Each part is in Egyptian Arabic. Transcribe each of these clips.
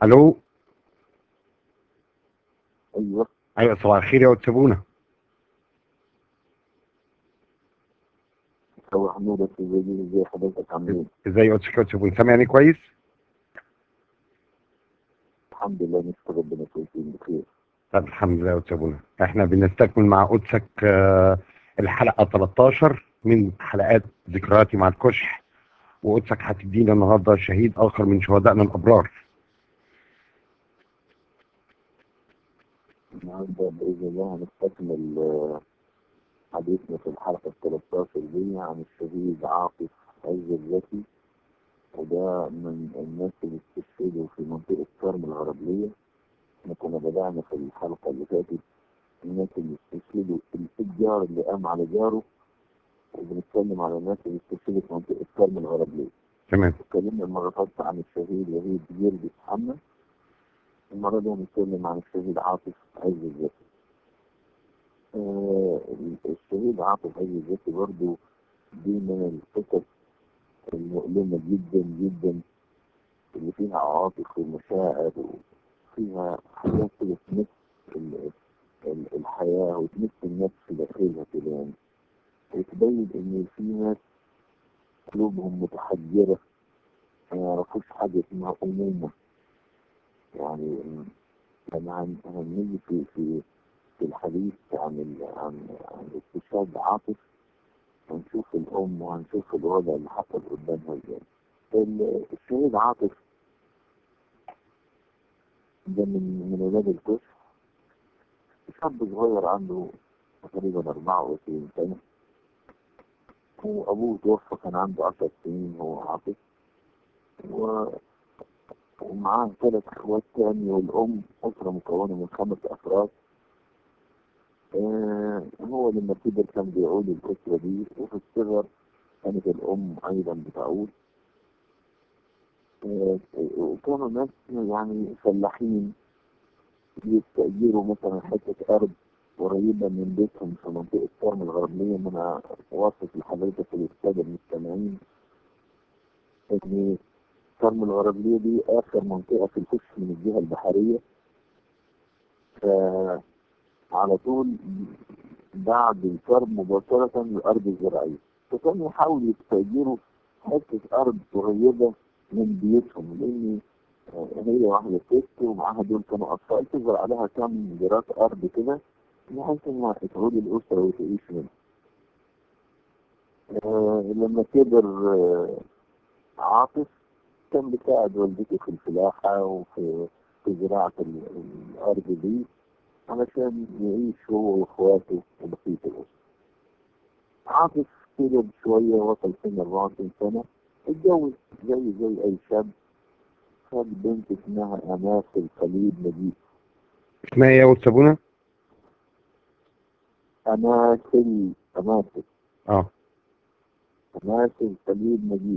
الو ايوه ايوه صباح الخير يا واتسابونا صباح نور يا استاذ وزير ازي حضرتك عاملين ازاي يا أستاذ واتسابونا سامعني كويس الحمد لله نشكر ربنا كويسين بخير طب الحمد لله يا واتسابونا احنا بنستكمل مع قدسك آه، الحلقه 13 من حلقات ذكرياتي مع الكشح وقدسك هتدينا النهارده شهيد اخر من شهدائنا الابرار النهارده باذن الله هنستكمل آه، حديثنا في الحلقه ال 13 دي عن الشهيد عاطف عز الزكي وده من الناس اللي استشهدوا في منطقه كرم الغربليه احنا كنا بدأنا في الحلقه اللي فاتت الناس اللي استشهدوا التجار اللي قام على جاره وبنتكلم على الناس اللي استشهدوا في منطقه كرم الغربليه تمام اتكلمنا المرة اللي فاتت عن الشهيد وهيد جرجس محمد المرة دي هنتكلم عن الشهيد عاطف عز الزكي آه الشهيد عاطف عز الزكي برضو دي من القصص المؤلمة جدا جدا اللي فيها عواطف ومشاعر وفيها حاجات كده تمس ال- ال- الحياة وتمس النفس داخلها كده يعني وتبين إن في ناس قلوبهم متحجرة ما يعرفوش حاجة اسمها أمومة يعني لما هن- هنيجي في في في الحديث عن ال- عن عن استشهاد عاطف هنشوف الأم وهنشوف الوضع اللي حصل قدامها ازاي. ال- الشهيد عاطف ده من من ولاد الكفر شاب صغير عنده تقريبا 24 سنة وأبوه توفى كان عنده 10 سنين هو عاطف و ومعاه ثلاث اخوات تاني والام اسره مكونه من خمس افراد آه هو لما كبر كان بيعود الاسره دي وفي الصغر كانت الام ايضا بتعود آه وكانوا ناس يعني فلاحين بيستأجروا مثلا حتة أرض قريبة من بيتهم في منطقة كرم الغربية من وصف لحضرتك الأستاذ المستمعين إن كرم الغربية دي آخر منطقة في الكشف من الجهة البحرية فعلى طول بعد الكرم مباشرة الأرض الزراعية فكانوا يحاولوا يستأجروا حتة أرض قريبة من بيوتهم لأن هي واحدة ست ومعاها دول كانوا أطفال تزرع عليها كام جرات أرض كده بحيث إنها تعود الأسرة وتعيش منها. آه لما كبر آه عاطف كان بيساعد والدته في الفلاحة وفي في زراعة ال- الأرض دي علشان يعيش هو وإخواته وبقية الأسرة. عاطف كبر شوية وصل سن 24 سنة اتجوز زي زي أي شاب خد بنت اسمها أماثل خليل نجيب اسمها ايه يا واتسابونا أماثل أماثل اه أماثل خليل نجيب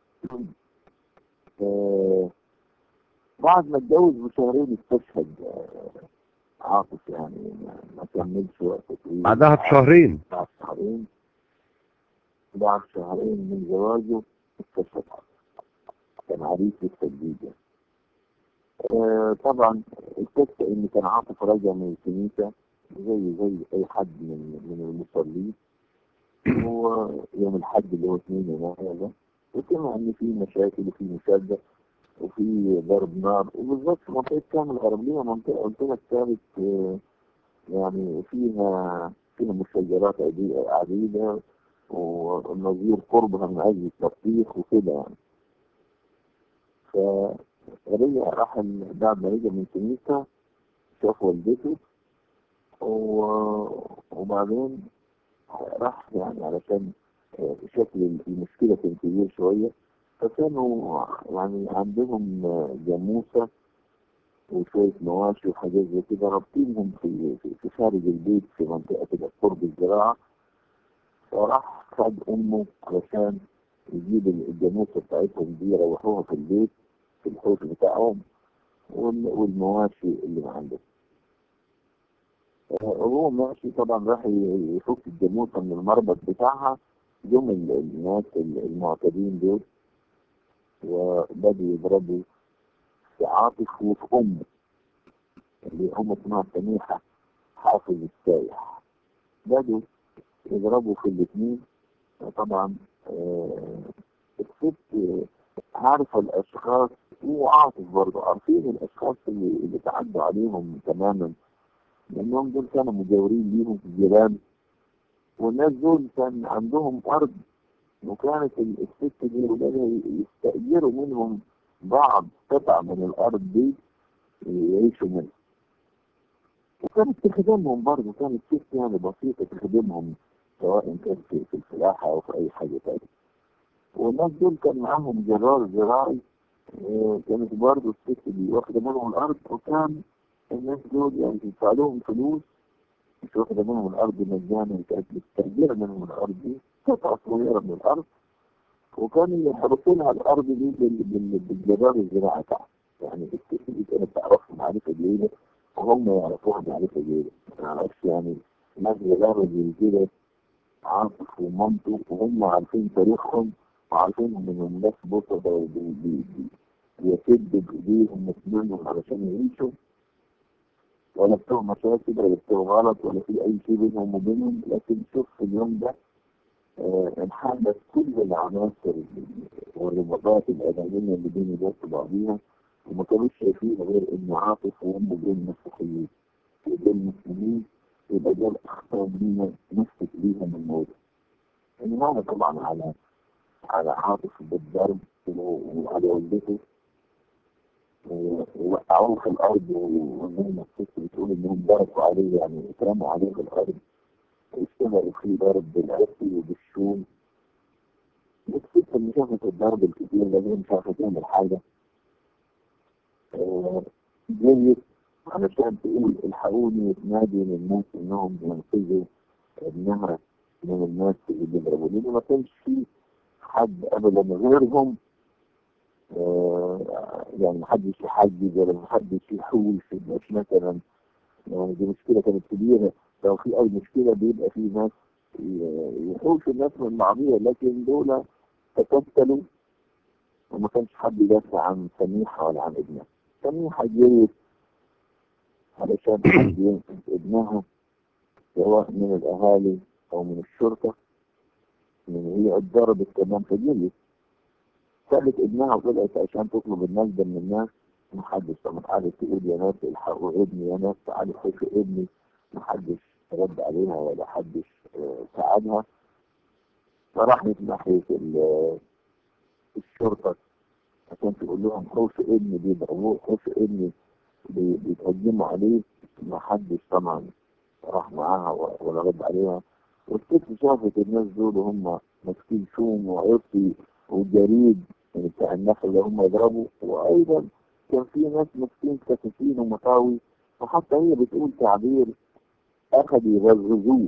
آه، بعد ما اتجوز بشهرين استشهد آه، عاطف يعني ما ما كملش وقت طويل بعدها بشهرين بعد شهرين بعد شهرين من زواجه استشهد عاطف كان عريس لسه جديد يعني. آه، طبعا القصة ان كان عاطف راجع من الكنيسة زي زي اي حد من من المصلين هو يوم الحج اللي هو 2 يناير ده وسمع ان في مشاكل وفي مشادة وفي ضرب نار وبالذات في منطقة كامل الغربية منطقة قلت لك كانت آه، يعني فيها فيها مشجرات عدي- عديدة ونظير قربها من أجل التفتيح وكده يعني. فرجع راح ال- بعد ما رجع من الكنيسة شاف والدته و- وبعدين راح يعني علشان آه، شكل المشكلة كان كبير شوية فكانوا يعني عندهم آه، جاموسة وشوية مواشي وحاجات زي كده رابطينهم في, في, في خارج البيت في منطقة كده قرب الزراعة فراح خد أمه علشان يجيب الجاموسة بتاعتهم دي يروحوها في البيت في الحوش بتاعهم وال- والمواشي اللي عندهم آه، وهو ماشي طبعا راح ي- يفك الجاموسة من المربط بتاعها جم ال- الناس ال- المعتدين دول وبدأوا يضربوا في عاطف وفي أمه اللي هم اسمها سميحة حافظ السايح بدوا يضربوا في الاثنين طبعا آه، الست آه، عارفة الأشخاص وعاطف برضه عارفين الأشخاص اللي, اللي تعدوا عليهم تماما لأنهم دول كانوا مجاورين ليهم في الجيران والناس دول كان عندهم أرض وكانت ال- الست دي ولادها يستأجروا منهم بعض قطع من الأرض دي يعيشوا منها وكانت تخدمهم برضه كانت ست يعني بسيطة تخدمهم سواء كان في في الفلاحة أو في أي حاجة تانية والناس دول كان معاهم جرار زراعي آه، كانت برضه الست دي واخدة منهم الأرض وكان الناس دول يعني تدفع لهم فلوس مش واخدة منهم الأرض مجانا كانت مستأجرة منهم الأرض دي قطعة صغيرة من الأرض وكانوا يحرسوا لها الأرض دي بال- بال- بالجرار الزراعي بتاعها يعني الست دي كانت تعرفها معرفة جيدة وهم يعرفوها معرفة جيدة ما أعرفش يعني ناس غلابة زي كده عاطف ومامته وهم عارفين تاريخهم وعارفين انهم ناس بسطة وبي- بي- بي- بيسد بايديهم وسنانهم علشان يعيشوا ولا بتوع مشاكل ولا بتوع غلط ولا في اي شيء بينهم وبينهم لكن شوف في اليوم ده آه، انحلت كل العناصر والرباطات الادميه اللي بين الناس وبعضيها وما كانوش شايفين غير ان عاطف وامه دول مسيحيين ودول مسلمين يبقى دول اخطاء لينا نثبت بيهم الموضوع. انما طبعا على على عاطف بالضرب و- وعلى والدته و- ووقعوه في الارض وزي ما الست بتقول انهم ضربوا عليه يعني اترموا عليه في الارض واشتغلوا فيه ضرب بالعصي وبالشوم الست اللي شافت الضرب الكتير ده هي مش عارفه تعمل حاجه آه، جريت علشان تقول الحقوني وتنادي للناس انهم ينقذوا ابنها من الناس اللي بيضربوا لان ما كانش في حد ابدا غيرهم آه، يعني محدش يحجز ولا محدش يحول في الناس مثلا يعني دي مشكلة كانت كبيرة لو في أي مشكلة بيبقى في ناس ي- يحوش الناس من بعضيها لكن دول تكتلوا وما كانش حد يدافع عن سميحة ولا عن ابنها سميحة جريت علشان حد ينقذ ابنها سواء من الأهالي أو من الشرطة من هي اتضربت كمان فجريت سابت ابنها وطلعت عشان تطلب النجدة من الناس محدش طبعا قعدت تقول يا ناس الحقوا ابني يا ناس تعالوا حشوا ابني محدش رد عليها ولا حدش آه، ساعدها فراحت ناحية ال- الشرطة عشان تقول لهم حوشوا ابني بيضربوه حوشوا ابني بي- بيتهجموا عليه محدش طبعا راح معاها و- ولا رد عليها والست شافت الناس دول وهم ماسكين شوم وعصي وجريد يعني بتاع النخل اللي هم يضربوا وايضا كان في ناس ماسكين كتاكين ومطاوي وحتى هي بتقول تعبير اخذوا يغزوه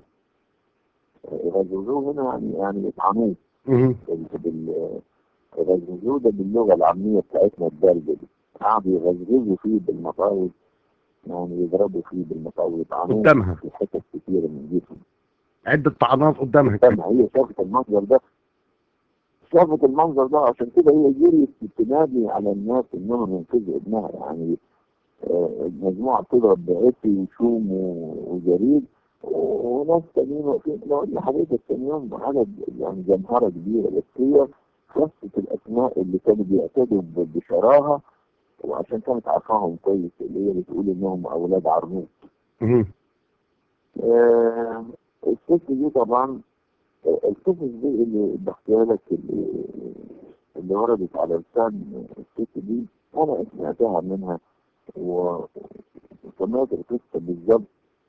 يغزوه هنا يعني يعني يطعنوه مهم. بال- بال- يغزوه ده باللغه العاميه بتاعتنا الدارجه دي قعدوا يغزوه فيه بالمطاوي يعني يضربوا فيه بالمطاوي يطعنوه قدامها في حتت كتيره من جسمه عدة طعنات قدامها كده. طبعا هي شافت المنظر ده شافت المنظر ده عشان كده هي جريت تنادي على الناس انهم ينقذوا ابنها يعني آه، مجموعه بتضرب بعصي وشوم و- وجريد و- وناس تانيين واقفين لو قلنا حضرتك كان يوم عدد يعني جمهره كبيره بس هي خفت الاسماء اللي كانوا بيعتدوا ب- بشراهه وعشان كانت عارفاهم كويس اللي هي بتقول انهم اولاد عرنوط مهم. آه، الست دي طبعا آه، القصص دي اللي بحكيها لك اللي, اللي وردت على لسان الست دي انا سمعتها منها و- وسمعت القصه بالظبط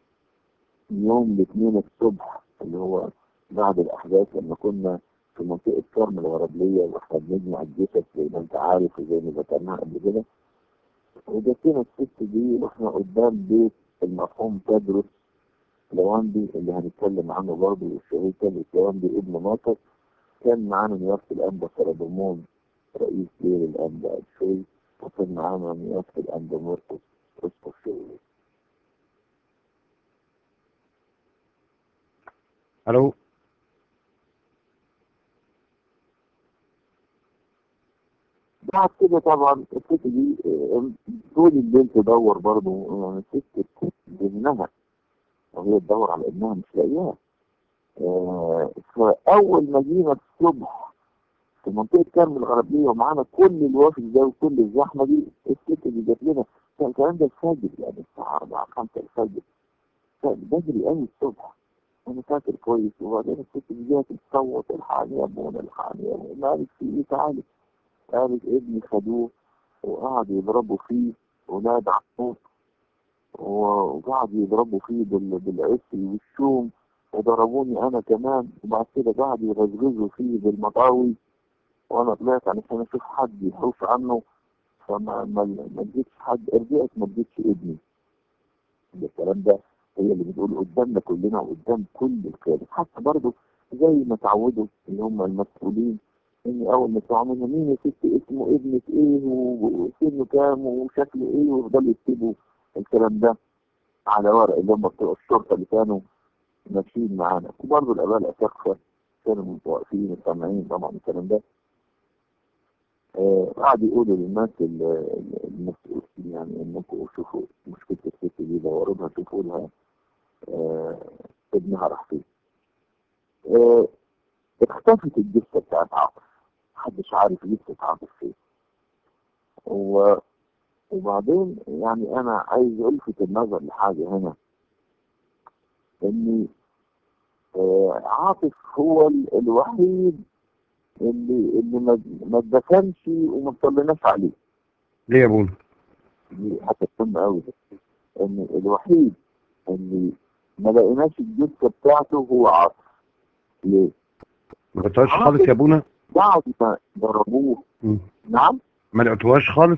يوم الاثنين الصبح اللي هو بعد الاحداث لما كنا في منطقه كرم الغربليه واحنا بنجمع الجثث زي ما انت عارف وزي ما ذكرناها قبل كده وجاتنا الست دي واحنا قدام بيت المرحوم تدرس لواندي اللي هنتكلم عنه برضه والشهيد تدرس لواندي ابن ناصر كان معانا نيافة الأنبا سربمون رئيس دير الأنبا الشوي وكان معانا نيافة الأنبا مرقس أسقف شوي الو بعد كده طبعا الست دي آه، طول الليل تدور برضه يعني الست ابنها وهي تدور على ابنها مش لاقياه آه، فأول ما جينا الصبح في منطقة كرم الغربية ومعانا كل الوافد ده وكل الزحمة دي الست اللي جات لنا كان الكلام ده الفجر يعني الساعة 4 5 الفجر كان بدري قوي الصبح أنا فاكر كويس وبعدين الست اللي جات تصوت الحقني يا ابونا الحقني يا ابونا قالت في إيه تعالي قالت ابني خدوه وقعدوا يضربوا فيه ونادى عصوت وقعدوا يضربوا فيه بال- بالعسل والشوم وضربوني انا كمان وبعد كده قعدوا يغزغزوا فيه بالمطاوي وانا طلعت علشان اشوف حد يحوش عنه فما ما ما اديتش حد رجعت ما اديتش ابني الكلام ده هي اللي بتقول قدامنا كلنا وقدام كل القيادة حتى برضه زي ما تعودوا اللي هم المسؤولين ان اول ما يسمعوا منها مين يا ست اسمه ابنك ايه وسنه كام وشكله ايه ويفضلوا يكتبوا الكلام ده على ورق اللي هم بتوع الشرطه اللي كانوا ماشيين معانا وبرضه الاباء الاساقفه كانوا متوقفين وسامعين طبعا الكلام ده آه، قعد يقولوا للناس ال- ال- المسؤولين يعني انكم شوفوا مشكله الست دي دوروا لها شوفوا لها آه، ابنها راح فين آه، اختفت الجثه بتاعت عاطف محدش عارف جثه عاطف فين و- وبعدين يعني انا عايز الفت النظر لحاجه هنا ان آه، عاطف هو ال- الوحيد اللي اللي ما ما اتدفنش وما اطلعناش عليه ليه يا ابونا دي حاجه مهمه قوي ان الوحيد اللي ما لقيناش الجثه بتاعته هو عاطف ليه؟ ما لقيتوهاش خالص يا ابونا بعد ما ضربوه مم. نعم ما لقيتوهاش خالص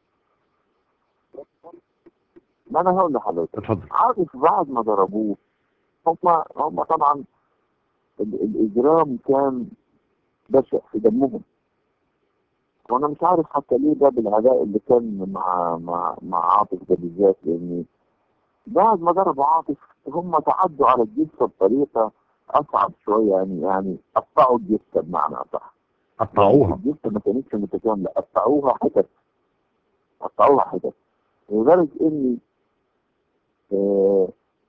ما انا هقول لحضرتك اتفضل عارف بعد ما ضربوه هم هم طبعا ال- الاجرام كان بشع في دمهم وانا مش عارف حتى ليه ده بالعداء اللي كان مع مع مع عاطف ده بالذات لان بعد ما ضربوا عاطف هم تعدوا على الجثه بطريقه اصعب شويه يعني يعني قطعوا الجثه بمعنى اصح قطعوها الجثه ما كانتش متكامله قطعوها حتت قطعوها حتت لدرجه اني آه،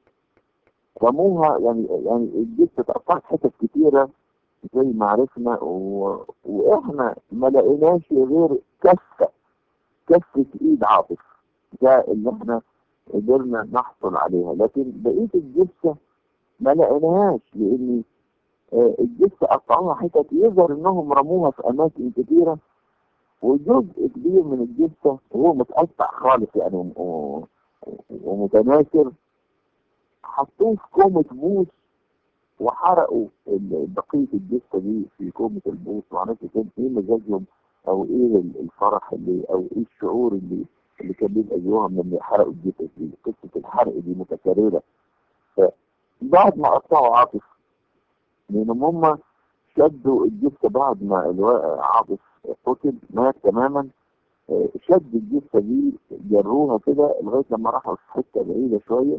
رموها يعني يعني الجثه اتقطعت حتت كتيره زي ما عرفنا و... واحنا ما لقيناش غير كفه كفه ايد عاطف ده اللي احنا قدرنا نحصل عليها لكن بقيه الجثه ما لقيناهاش لان آه، الجثه قطعوها حتت يظهر انهم رموها في اماكن كتيره وجزء كبير من الجثه وهو متقطع خالص يعني و- و- ومتناثر حطوه في كومة بوس وحرقوا ال- بقية الجثة دي في كومة البوس معرفش كان ايه مزاجهم او ايه ال- الفرح اللي او ايه الشعور اللي اللي كان بيبقى جواهم لما يحرقوا الجثث دي قصة الحرق دي متكررة فبعد ما قطعوا عاطف لانهم هم شدوا الجثة بعد ما الوا- عاطف قتل مات تماما آه، شد الجثة دي جروها كده لغاية لما راحوا في حتة بعيدة شوية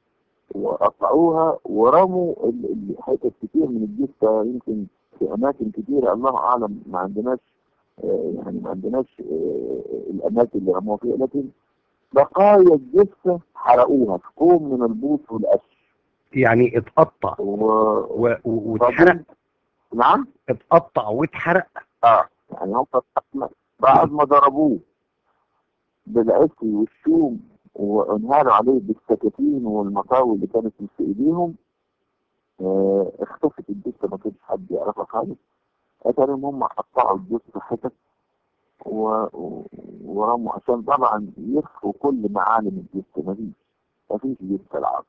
وقطعوها ورموا ال- ال- حتت كتير من الجثة يمكن في أماكن كتيرة الله أعلم ما عندناش آه، يعني ما عندناش آه، الأماكن اللي رموها فيها لكن بقايا الجثة حرقوها في كوم من البوص والقش يعني اتقطع و... و... و... واتحرق نعم اتقطع واتحرق اه يعني هم بعد ما ضربوه بالعسل والشوم وانهالوا عليه بالسكاكين والمطاوي اللي كانت في ايديهم آه، اختفت الجثه ما كانش حد يعرفها خالص اتاريهم هم قطعوا الجثه حتت و... و- ورموا عشان طبعا يخفوا كل معالم الجثه ما فيش ما فيش جثه العظم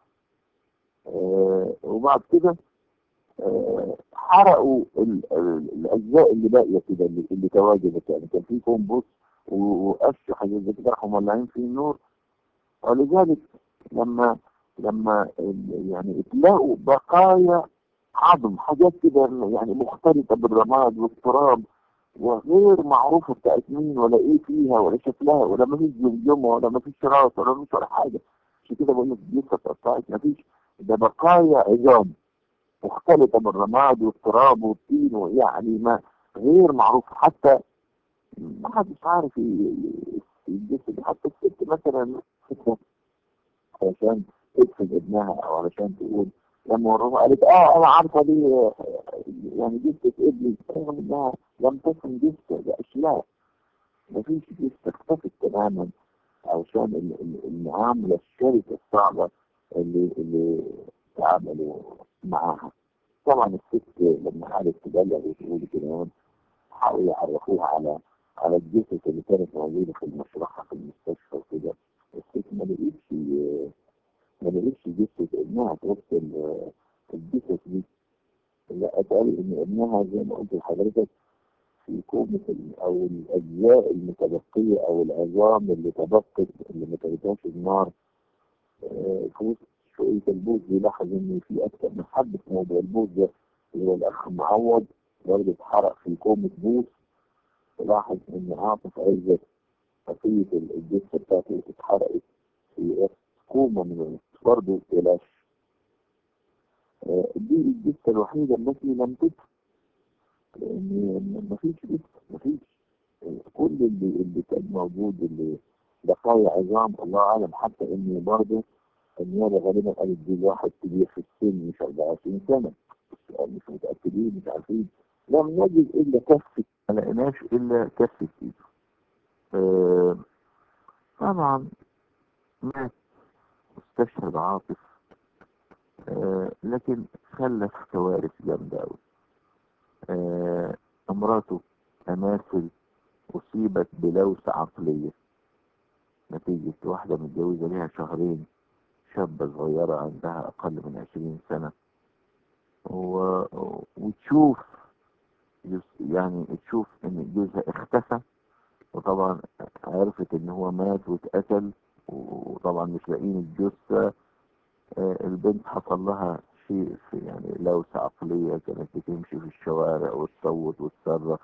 آه، وبعد كده آه، حرقوا ال- ال- الاجزاء اللي باقيه كده اللي, اللي تواجدت يعني كان في كومبوست و- وقش حاجات زي كده راحوا مولعين فيه النور ولذلك لما لما ال- يعني تلاقوا بقايا عظم حاجات كده يعني مختلطه بالرماد والتراب وغير معروفه بتاعت مين ولا ايه فيها ولا شكلها ولا ما فيش جمجمه ولا ما فيش راس ولا ما فيش ولا حاجه عشان كده بقول لك الجثه اتقطعت ما فيش ده بقايا عظام مختلطه بالرماد والتراب والطين ويعني ما غير معروف حتى ما حدش عارف ي- ي- يتجسد حتى الست مثلا فكرة علشان تدفن ابنها او علشان تقول لما وروها قالت اه انا عارفه دي آه، يعني جثه ابني رغم انها لم تكن جثه ده اشلاء مفيش جثه اختفت تماما علشان ال- ال- المعامله الشركه الصعبه اللي اللي تعاملوا معاها طبعا الست لما قعدت تبلغ وتقول كده حاولوا يعرفوها على على الجثث اللي كانت موجوده في المشرحه في المستشفى وكده الست ما لقيتش ما لقيتش جثه ابنها في وسط ال- الجثث دي لا اتقال ان ابنها زي ما قلت لحضرتك في كومة ال- او الاجزاء المتبقيه او العظام اللي تبقت اللي ما كانتهاش النار آه، في وسط شويه البوز يلاحظ ان في اكثر من حد في موضوع البوز ده اللي هو الاخ معوض برضه اتحرق في كومة بوز لاحظ ان عاطف عزت خفية الجثة بتاعته اتحرقت في كومة من برضه بلاش آه، دي الجثة الوحيدة التي لم تدفن لأن مفيش جثة مفيش آه، كل اللي اللي كان موجود اللي بقايا عظام الله أعلم حتى إن برضه النيابة غالبا قالت دي الواحد كبير في السن مش 24 سنة بس مش متأكدين مش عارفين لم نجد إلا كفة ما لقيناش إلا كفة إيده آه، طبعا مات مستشهد عاطف آه، لكن خلف كوارث جامدة أوي آه، امراته أماثل أصيبت بلوثة عقلية نتيجة واحدة متجوزة ليها شهرين شابة صغيرة عندها أقل من عشرين سنة و... وتشوف يس- يعني تشوف إن جوزها اختفى وطبعا عرفت إن هو مات واتقتل وطبعا مش لاقيين الجثة آه، البنت حصل لها شيء في يعني لوسة عقلية كانت بتمشي في الشوارع وتصوت وتصرخ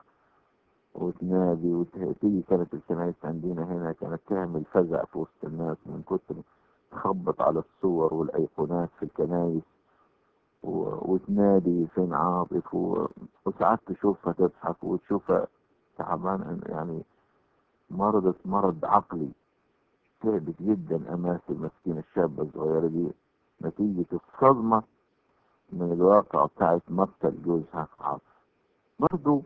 وتنادي وتيجي كانت الكنائس عندنا هنا كانت تعمل فزع في وسط الناس من كتر تخبط على الصور والأيقونات في الكنائس و... وتنادي فين عاطف و... وساعات تشوفها تضحك وتشوفها تعبان يعني مرضت مرض عقلي تعبت جدا أماثل مسكين الشابة الصغيرة دي نتيجة الصدمة من الواقع بتاعت مقتل جوزها عاطف برضو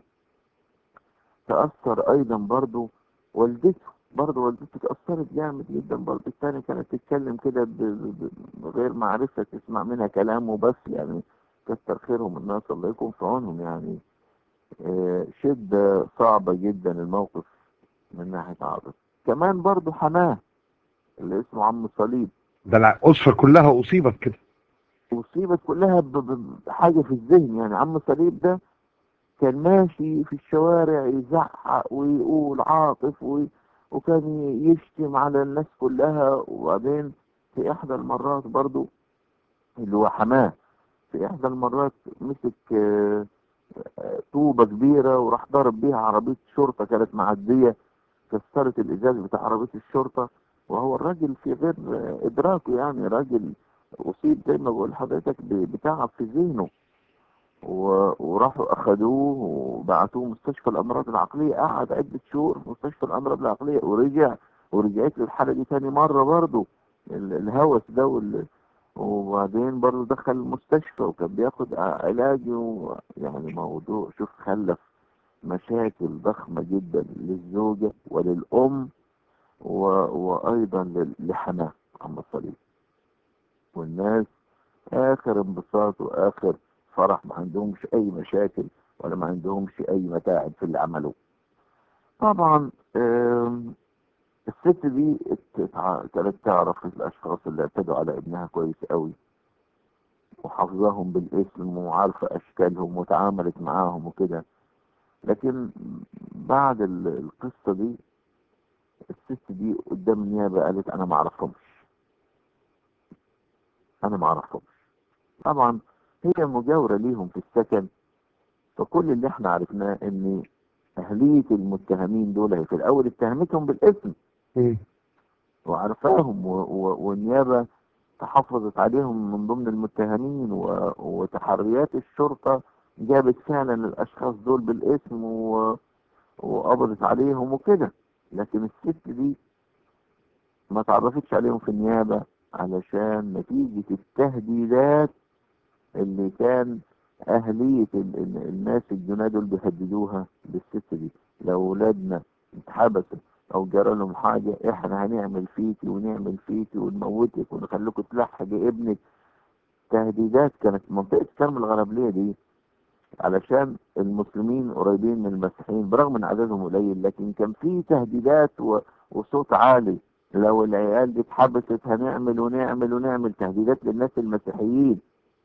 تأثر أيضا برضو والدته برضو والدته تأثرت جامد جدا برضو الثانية كانت تتكلم كده ب- ب- بغير معرفة تسمع منها كلام وبس يعني كتر خيرهم الناس الله يكون في عونهم يعني آه، شدة صعبة جدا الموقف من ناحية عاطف كمان برضو حماه اللي اسمه عم صليب ده الأسرة كلها أصيبت كده أصيبت كلها ب- ب- بحاجة في الذهن يعني عم صليب ده كان ماشي في الشوارع يزعق ويقول عاطف و... وكان يشتم على الناس كلها وبعدين في إحدى المرات برضو اللي هو حماه في إحدى المرات مسك آه، آه، طوبة كبيرة وراح ضرب بيها عربية شرطة كانت معدية كسرت الإزاز بتاع عربية الشرطة وهو الراجل في غير آه، إدراكه يعني راجل أصيب زي ما بقول لحضرتك ب- بتعب في ذهنه و- وراحوا أخدوه وبعتوه مستشفى الأمراض العقلية قعد عدة شهور في مستشفى الأمراض العقلية ورجع ورجعت له الحالة دي تاني مرة برضه ال- الهوس ده وال... وبعدين برضه دخل المستشفى وكان بياخد ع- علاج و... يعني موضوع شوف خلف مشاكل ضخمة جدا للزوجة وللأم و... وأيضا لل- لحماه عم الصليب والناس آخر انبساط وآخر فرح ما عندهمش أي مشاكل ولا ما عندهمش أي متاعب في اللي عملوه طبعا آم، الست دي ات- اتع- كانت تعرف الأشخاص اللي اعتدوا على ابنها كويس قوي وحافظاهم بالاسم وعارفة أشكالهم وتعاملت معاهم وكده لكن بعد ال- القصة دي الست دي قدام النيابة قالت أنا ما أعرفهمش أنا ما أعرفهمش طبعا هي مجاورة ليهم في السكن فكل اللي احنا عرفناه ان اهلية المتهمين دول هي في الاول اتهمتهم بالاسم مم. وعرفاهم و- و- والنيابة تحفظت عليهم من ضمن المتهمين و- وتحريات الشرطة جابت فعلا الاشخاص دول بالاسم و- وقبضت عليهم وكده لكن الست دي ما تعرفتش عليهم في النيابة علشان نتيجة التهديدات اللي كان أهلية ال- ال- الناس الجناد دول بيهددوها بالست دي لو أولادنا اتحبسوا أو جرى لهم حاجة إحنا هنعمل فيكي ونعمل فيكي ونموتك ونخليكوا تلحقي ابنك تهديدات كانت منطقة كرم الغربلية دي علشان المسلمين قريبين من المسيحيين برغم ان عددهم قليل لكن كان في تهديدات و... وصوت عالي لو العيال دي اتحبست هنعمل ونعمل ونعمل تهديدات للناس المسيحيين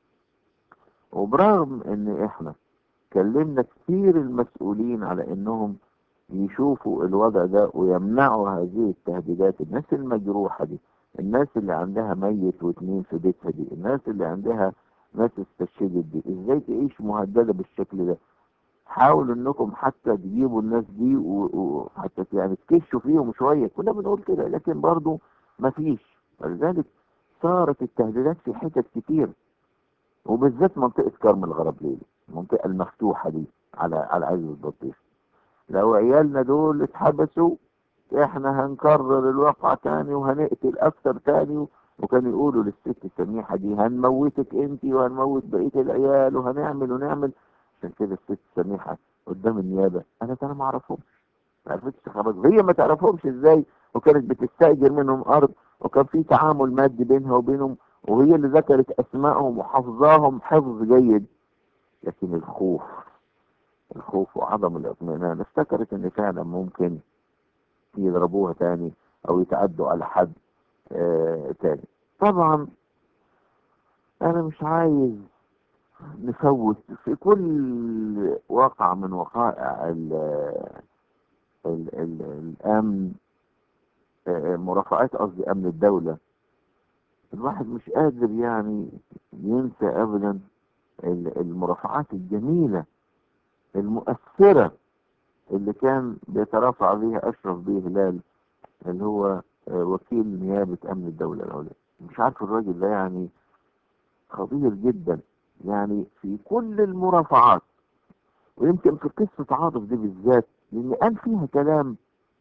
وبرغم ان احنا كلمنا كثير المسؤولين على انهم يشوفوا الوضع ده ويمنعوا هذه التهديدات الناس المجروحة دي الناس اللي عندها ميت واتنين في بيتها دي الناس اللي عندها ناس استشهدت دي ازاي تعيش مهددة بالشكل ده حاولوا انكم حتى تجيبوا الناس دي و- وحتى يعني تكشوا فيهم شوية كنا بنقول كده لكن برضو مفيش ولذلك صارت التهديدات في حتت كتير وبالذات منطقة كرم الغربلية المنطقة المفتوحة دي على على عز البطيخ لو عيالنا دول اتحبسوا احنا هنكرر الواقع تاني وهنقتل اكتر تاني وكانوا يقولوا للست السميحة دي هنموتك انت وهنموت بقية العيال وهنعمل ونعمل عشان كده الست السميحة قدام النيابة انا انا ما اعرفهمش ما عرفتش خلاص هي ما تعرفهمش ازاي وكانت بتستأجر منهم ارض وكان في تعامل مادي بينها وبينهم وهي اللي ذكرت اسمائهم وحفظاهم حفظ جيد لكن الخوف الخوف وعدم الاطمئنان افتكرت ان فعلا ممكن يضربوها تاني او يتعدوا على حد آه تاني طبعا انا مش عايز نفوت في كل واقع من وقائع ال ال ال الامن آه، مرافعات قصدي امن الدولة الواحد مش قادر يعني ينسى ابدا ال- المرافعات الجميلة المؤثرة اللي كان بيترافع بيها اشرف بيه هلال اللي هو آه، وكيل نيابة امن الدولة العليا مش عارف الراجل ده يعني خطير جدا يعني في كل المرافعات ويمكن في قصة عاطف دي بالذات لان قال فيها كلام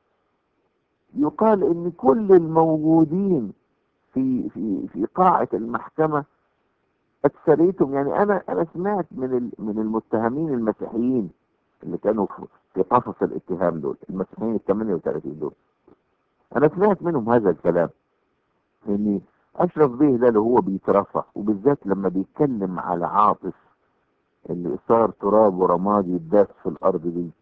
يقال ان كل الموجودين في في في قاعة المحكمة اكثريتهم يعني انا انا سمعت من ال- من المتهمين المسيحيين اللي كانوا في- في قفص الاتهام دول المسيحيين ال 38 دول انا سمعت منهم هذا الكلام ان اشرف بيه ده اللي هو بيترفع وبالذات لما بيتكلم على عاطف اللي صار تراب ورماد يداس في الارض دي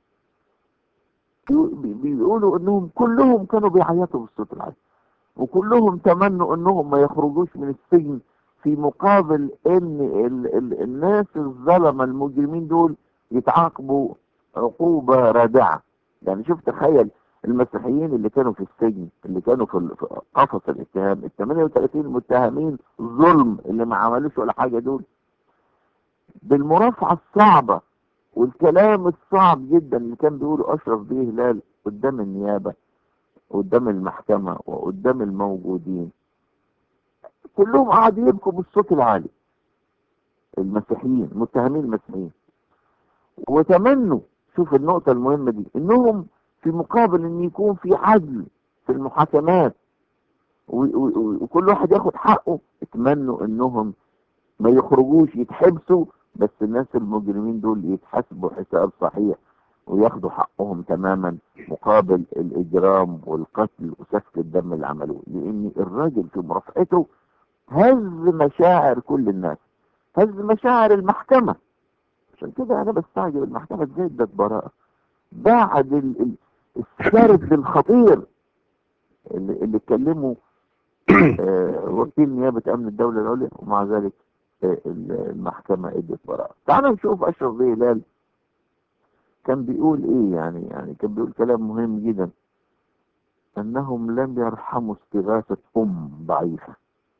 بي- بيقولوا انهم كلهم كانوا بيعيطوا بالصوت العالي وكلهم تمنوا انهم ما يخرجوش من السجن في مقابل ان ال ال الناس الظلمه المجرمين دول يتعاقبوا عقوبه رادعه يعني شوف تخيل المسيحيين اللي كانوا في السجن اللي كانوا في ال- في قفص الاتهام ال 38 متهمين ظلم اللي ما عملوش ولا حاجه دول بالمرافعه الصعبه والكلام الصعب جدا اللي كان بيقوله اشرف بيه هلال قدام النيابه قدام المحكمه وقدام الموجودين كلهم قعدوا يبكوا بالصوت العالي المسيحيين متهمين المسيحيين وتمنوا شوف النقطة المهمة دي انهم في مقابل ان يكون في عدل في المحاكمات و- و- و- وكل واحد ياخد حقه اتمنوا انهم ما يخرجوش يتحبسوا بس الناس المجرمين دول يتحاسبوا حساب صحيح وياخدوا حقهم تماما مقابل الاجرام والقتل وسفك الدم اللي عملوه لان الراجل في مرافعته هز مشاعر كل الناس هز مشاعر المحكمة عشان كده انا بستعجب المحكمة ازاي ادت براءة بعد ال- ال- السرد الخطير اللي, اللي اتكلموا آه، وكيل نيابة امن الدولة العليا ومع ذلك آه، ال- المحكمة ادت براءة تعالوا نشوف اشرف بيه هلال كان بيقول ايه يعني يعني كان بيقول كلام مهم جدا انهم لم يرحموا استغاثة ام ضعيفة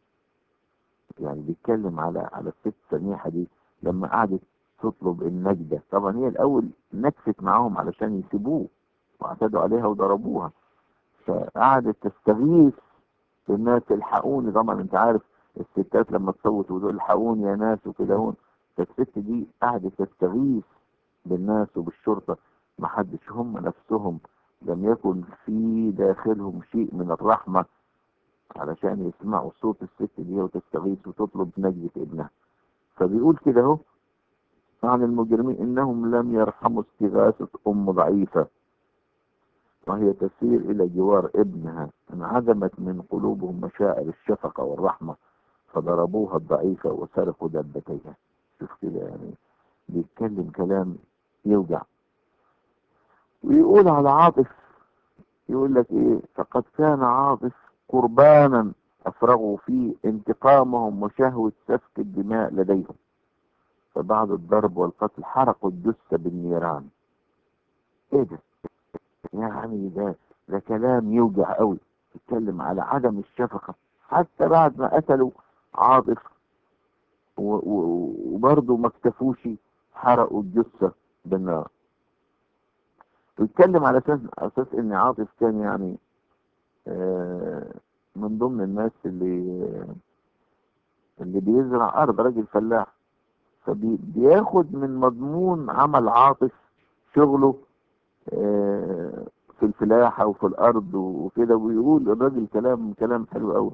يعني بيتكلم على على الست سميحة دي لما قعدت تطلب النجدة طبعا هي الأول نكفت معاهم علشان يسيبوه واعتدوا عليها وضربوها فقعدت تستغيث بالناس الحقوني طبعا انت عارف الستات لما تصوت وتقول الحقوني يا ناس وكده هون فالست دي قعدت تستغيث بالناس وبالشرطة ما حدش هم نفسهم لم يكن في داخلهم شيء من الرحمة علشان يسمعوا صوت الست دي وتستغيث وتطلب نجدة ابنها فبيقول كده اهو عن المجرمين انهم لم يرحموا استغاثة ام ضعيفة وهي تسير الى جوار ابنها انعدمت من قلوبهم مشاعر الشفقة والرحمة فضربوها الضعيفة وسرقوا دبتيها شوف كده يعني بيتكلم كلام يوجع ويقول على عاطف يقول لك ايه فقد كان عاطف قربانا افرغوا فيه انتقامهم وشهوة سفك الدماء لديهم فبعد الضرب والقتل حرقوا الجثة بالنيران ايه ده يعني ده ده كلام يوجع قوي يتكلم على عدم الشفقة حتى بعد ما قتلوا عاطف و- و- وبرضه ما اكتفوش حرقوا الجثة بالنار ويتكلم على اساس على اساس ان عاطف كان يعني آه، من ضمن الناس اللي اللي بيزرع ارض راجل فلاح فبياخد من مضمون عمل عاطف شغله آه، في الفلاحة وفي الأرض وكده ويقول الراجل كلام كلام حلو أوي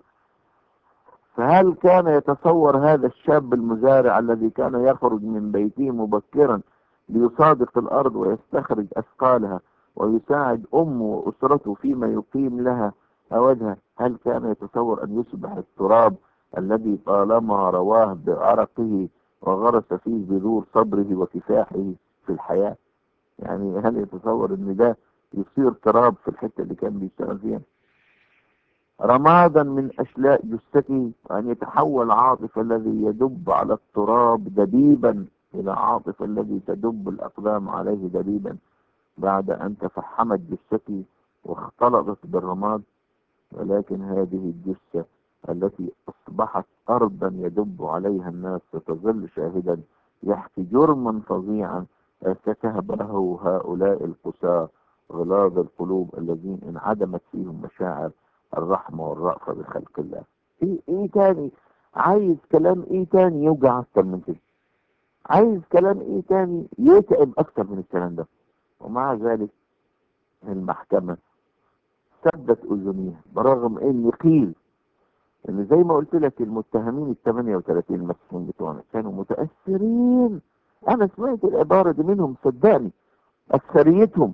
فهل كان يتصور هذا الشاب المزارع الذي كان يخرج من بيته مبكرا ليصادق الأرض ويستخرج أثقالها ويساعد أمه وأسرته فيما يقيم لها أودها هل كان يتصور أن يصبح التراب الذي طالما رواه بعرقه وغرس فيه بذور صبره وكفاحه في الحياة يعني هل يتصور ان ده يصير تراب في الحتة اللي كان بيشتغل فيها رمادا من اشلاء جثته ان يتحول عاطف الذي يدب على التراب دبيبا الى عاطف الذي تدب الاقدام عليه دبيبا بعد ان تفحمت جثتي واختلطت بالرماد ولكن هذه الجثة التي اصبحت ارضا يدب عليها الناس ستظل شاهدا يحكي جرما فظيعا ارتكبه هؤلاء القساة غلاظ القلوب الذين انعدمت فيهم مشاعر الرحمة والرأفة بخلق الله ايه ايه تاني عايز كلام ايه تاني يوجع اكتر من كده عايز كلام ايه تاني يتعب اكتر من الكلام ده ومع ذلك المحكمة سدت اذنيها برغم ان قيل ان زي ما قلت لك المتهمين ال 38 المسؤولين بتوعنا كانوا متأثرين انا سمعت العبارة دي منهم صدقني اكثريتهم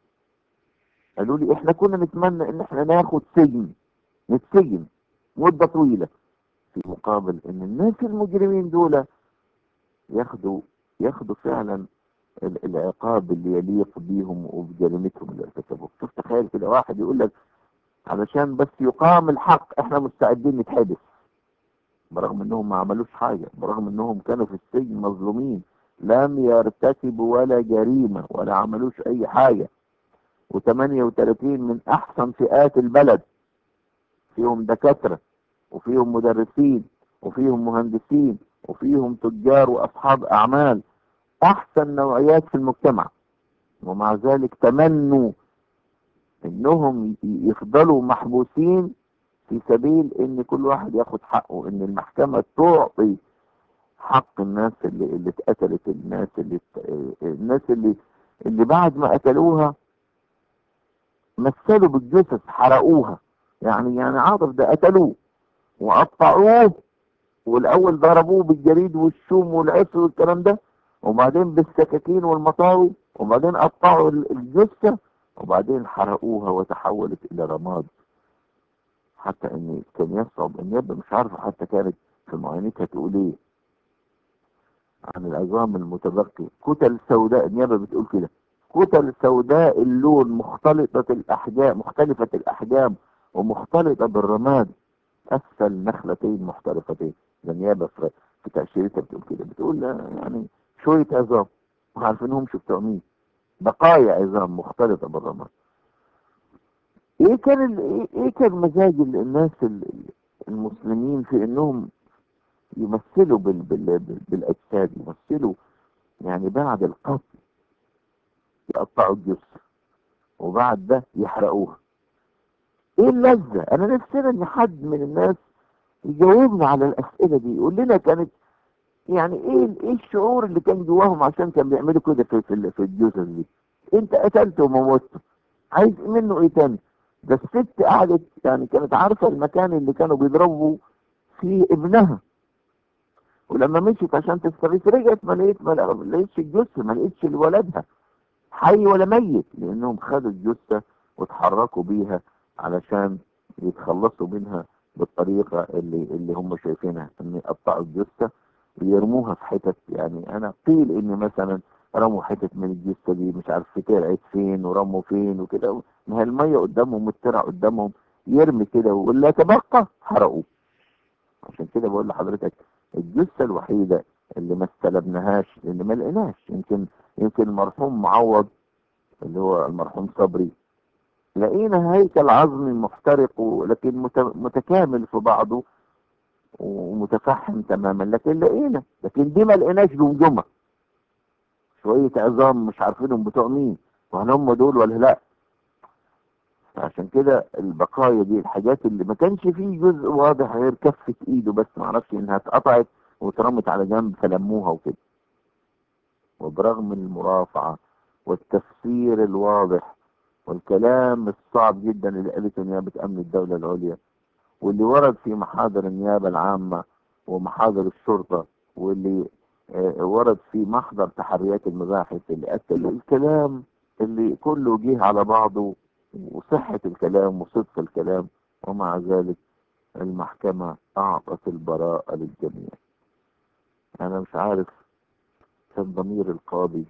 قالوا لي احنا كنا نتمنى ان احنا ناخد سجن نتسجن مدة طويلة في مقابل ان الناس المجرمين دول ياخدوا ياخدوا فعلا ال- العقاب اللي يليق بيهم وبجريمتهم اللي ارتكبوها شوف تخيل كده واحد يقول لك علشان بس يقام الحق احنا مستعدين نتحبس برغم انهم ما عملوش حاجة برغم انهم كانوا في السجن مظلومين لم يرتكبوا ولا جريمة ولا عملوش اي حاجة و38 من احسن فئات البلد فيهم دكاترة وفيهم مدرسين وفيهم مهندسين وفيهم تجار واصحاب اعمال احسن نوعيات في المجتمع ومع ذلك تمنوا انهم ي- يفضلوا محبوسين في سبيل ان كل واحد ياخد حقه ان المحكمة تعطي حق الناس اللي اللي اتقتلت الناس اللي ات- الناس اللي اللي بعد ما قتلوها مثلوا بالجثث حرقوها يعني يعني عاطف ده قتلوه وقطعوه والاول ضربوه بالجريد والشوم والعصر والكلام ده وبعدين بالسكاكين والمطاوي وبعدين قطعوا ال- الجثة وبعدين حرقوها وتحولت الى رماد حتى ان كان يصعب النيابة مش عارفة حتى كانت في معاينتها تقول ايه عن العظام المتبقي كتل سوداء النيابة بتقول كده كتل سوداء اللون مختلطة الأحجام مختلفة الأحجام ومختلطة بالرماد أسفل نخلتين محترفتين النيابة في في تأشيرتها بتقول كده بتقول يعني شوية عظام ما عارفينهمش بتوع مين بقايا عظام مختلطة بالرماد ايه كان ال- ايه إيه كان مزاج ال- الناس ال- المسلمين في انهم يمثلوا بال بال بال بالاجساد يمثلوا يعني بعد القتل يقطعوا الجثة وبعد ده يحرقوها ايه اللذة انا نفسنا ان حد من الناس يجاوبنا على الاسئلة دي يقول لنا كانت يعني ايه ايه الشعور اللي كان جواهم عشان كان بيعملوا كده في في, ال- في الجثث دي انت قتلته وموته عايز منه ايه تاني ده الست قعدت يعني كانت عارفة المكان اللي كانوا بيضربوا فيه ابنها ولما مشيت عشان تستغيث رجعت ما لقيت ما لقيتش الجثة ما لقيتش ولدها حي ولا ميت لانهم خدوا الجثة وتحركوا بيها علشان يتخلصوا منها بالطريقة اللي اللي هم شايفينها ان يقطعوا الجثة ويرموها في حتت يعني انا قيل ان مثلا رموا حتت من الجثة دي مش عارف في طلعت فين ورموا فين وكده ما هي المية قدامهم والترع قدامهم يرمي كده واللي يتبقى حرقوه عشان كده بقول لحضرتك الجثة الوحيدة اللي ما استلبناهاش لان ما لقيناش يمكن يمكن المرحوم معوض اللي هو المرحوم صبري لقينا هيكل عظمي محترق لكن مت- متكامل في بعضه ومتفحم تماما لكن لقينا لكن دي ما لقيناش جمجمه شويه عظام مش عارفينهم بتوع مين وهل هم دول ولا لا عشان كده البقايا دي الحاجات اللي ما كانش فيه جزء واضح غير كفة ايده بس ما اعرفش انها اتقطعت واترمت على جنب فلموها وكده وبرغم المرافعة والتفسير الواضح والكلام الصعب جدا اللي قالته نيابة امن الدولة العليا واللي ورد في محاضر النيابة العامة ومحاضر الشرطة واللي آه، ورد في محضر تحريات المباحث اللي أكد الكلام اللي كله جه على بعضه وصحة الكلام وصدق الكلام ومع ذلك المحكمة أعطت البراءة للجميع أنا مش عارف كان ضمير القاضي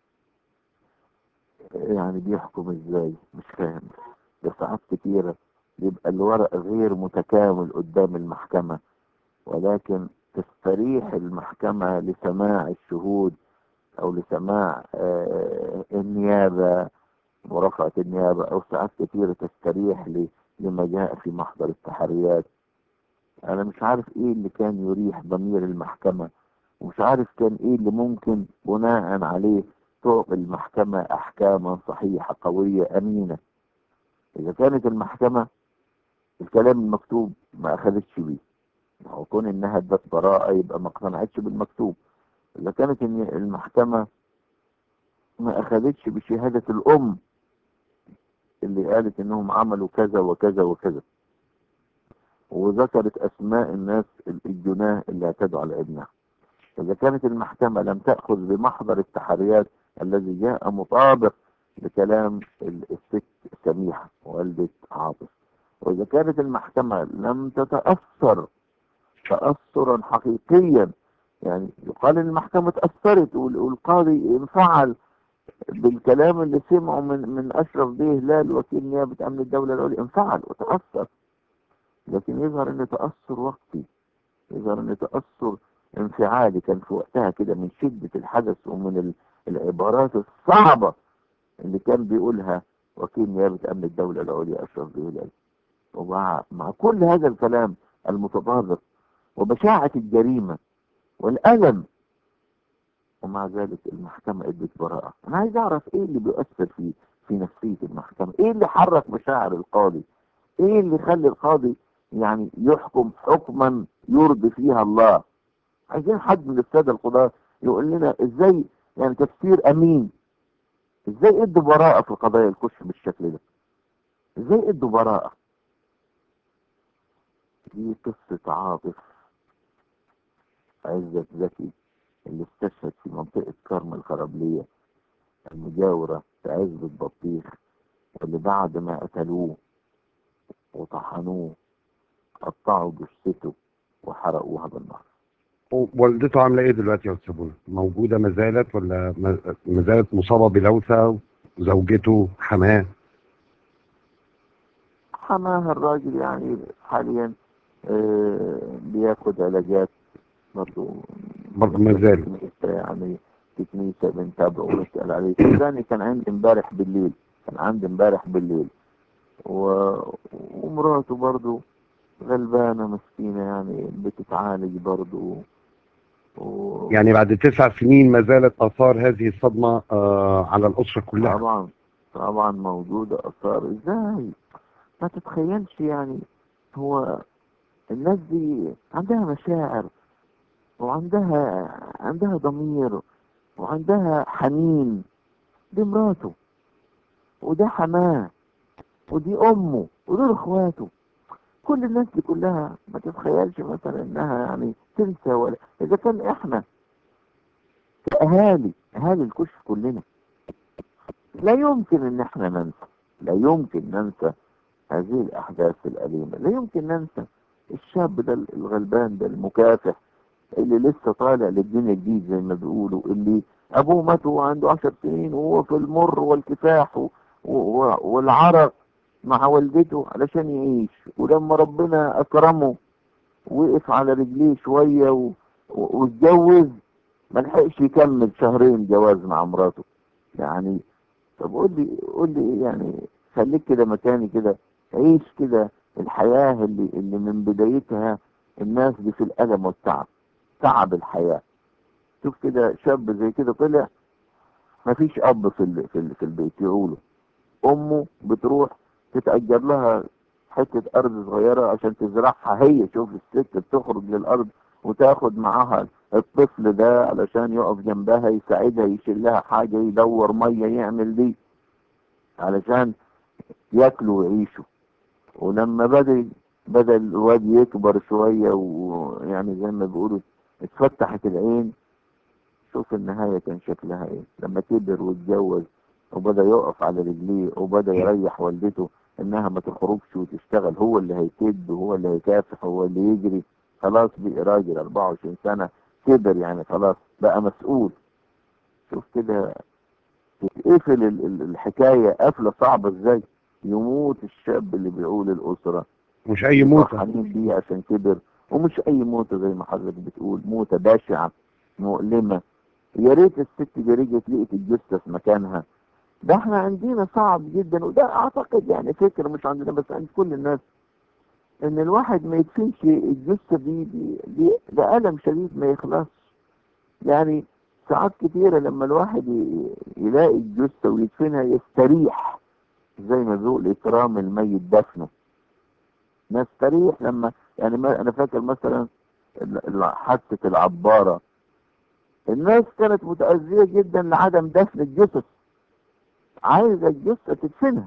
يعني بيحكم ازاي مش فاهم ده ساعات كتيرة بيبقى الورق غير متكامل قدام المحكمة ولكن تستريح المحكمة لسماع الشهود أو لسماع آه، النيابة مرافعة النيابة أو ساعات كتيرة تستريح ل- لما جاء في محضر التحريات أنا مش عارف إيه اللي كان يريح ضمير المحكمة ومش عارف كان إيه اللي ممكن بناء عليه تعطي المحكمة أحكاما صحيحة قوية أمينة إذا كانت المحكمة الكلام المكتوب ما أخذتش بيه هو كون إنها ادت براءة يبقى ما اقتنعتش بالمكتوب إذا كانت إن المحكمة ما أخذتش بشهادة الأم اللي قالت إنهم عملوا كذا وكذا وكذا وذكرت أسماء الناس الجناه اللي اعتدوا على ابنها إذا كانت المحكمة لم تأخذ بمحضر التحريات الذي جاء مطابق لكلام ال- الست سميحة والدة عاطف وإذا كانت المحكمة لم تتأثر تأثرا حقيقيا يعني يقال إن المحكمة تأثرت وال- والقاضي انفعل بالكلام اللي سمعه من من أشرف بيه هلال وكيل نيابة أمن الدولة العليا انفعل وتأثر لكن يظهر إن تأثر وقتي يظهر إن تأثر انفعالي كان في وقتها كده من شدة الحدث ومن ال- العبارات الصعبة اللي كان بيقولها وكيل نيابة أمن الدولة العليا أشرف بيه هلال ومع مع كل هذا الكلام المتضارب وبشاعة الجريمة والألم ومع ذلك المحكمة ادت براءة أنا عايز أعرف إيه اللي بيؤثر في في نفسية المحكمة إيه اللي حرك مشاعر القاضي إيه اللي يخلي القاضي يعني يحكم حكما يرضي فيها الله عايزين حد من السادة القضاة يقول لنا إزاي يعني تفسير أمين إزاي ادوا براءة في قضايا الكشف بالشكل ده إزاي ادوا براءة دي قصة عاطف عزت زكي اللي استشهد في منطقة كرم الخرابلية المجاورة في عزبة بطيخ واللي بعد ما قتلوه وطحنوه قطعوا جثته وحرقوها بالنار والدته عامله ايه دلوقتي يا استاذ بولا؟ موجوده ما زالت ولا ما ما زالت مصابه بلوثه زوجته حماه حماها الراجل يعني حاليا آه، بياخد علاجات برضه برضه ما زال يعني تكنيسة بنتابعه ونسأل عليه صدقني كان عندي امبارح بالليل كان عندي امبارح بالليل و... ومراته برضه غلبانة مسكينة يعني بتتعالج برضه و... يعني بعد تسع سنين ما زالت اثار هذه الصدمه آه على الاسره كلها طبعا طبعا موجودة آثار ازاي ما تتخيلش يعني هو الناس دي عندها مشاعر وعندها عندها ضمير وعندها حنين دي مراته وده حماه ودي امه ودول اخواته كل الناس دي كلها ما تتخيلش مثلا انها يعني تنسى ولا اذا كان احنا كاهالي اهالي الكشف كلنا لا يمكن ان احنا ننسى لا يمكن ننسى هذه الاحداث الاليمه لا يمكن ننسى الشاب ده الغلبان ده المكافح اللي لسه طالع للدنيا جديد زي ما بيقولوا اللي ابوه مات وهو عنده عشر سنين وهو في المر والكفاح و... و... والعرق مع والدته علشان يعيش ولما ربنا اكرمه وقف على رجليه شويه و... و... واتجوز ما لحقش يكمل شهرين جواز مع مراته يعني طب قول لي قول لي ايه يعني خليك كده مكاني كده عيش كده الحياه اللي اللي من بدايتها الناس دي في الالم والتعب تعب الحياه شوف كده شاب زي كده طلع مفيش اب في ال... في, ال... في البيت يقوله امه بتروح تتأجر لها حتة أرض صغيرة عشان تزرعها هي شوف الست بتخرج للأرض وتاخد معاها الطفل ده علشان يقف جنبها يساعدها يشيل لها حاجة يدور مية يعمل دي علشان ياكلوا ويعيشوا ولما بدأ بدأ الواد يكبر شوية ويعني زي ما بيقولوا اتفتحت العين شوف النهاية كان شكلها ايه لما كبر واتجوز وبدأ يقف على رجليه وبدأ يريح والدته انها ما تخرجش وتشتغل هو اللي هيكد وهو اللي هيكافح وهو اللي يجري خلاص بقى راجل 24 سنة كبر يعني خلاص بقى مسؤول شوف كده تتقفل ال- ال- الحكاية قفلة صعبة ازاي يموت الشاب اللي بيقول الأسرة مش اي موتة فرحانين فيه عشان كبر ومش أي موتة زي ما حضرتك بتقول موتة بشعة مؤلمة يا ريت الست دي رجعت لقيت الجثة في مكانها ده احنا عندنا صعب جدا وده اعتقد يعني فكر مش عندنا بس عند كل الناس ان الواحد ما يدفنش الجثة دي دي, دي ده ألم شديد ما يخلصش يعني ساعات كتيرة لما الواحد ي- يلاقي الجثة ويدفنها يستريح زي ما بيقول إكرام الميت دفنه نستريح لما يعني ما أنا فاكر مثلا ال- ال- حادثة العبارة الناس كانت متأذية جدا لعدم دفن الجثث عايزة الجثة تدفنها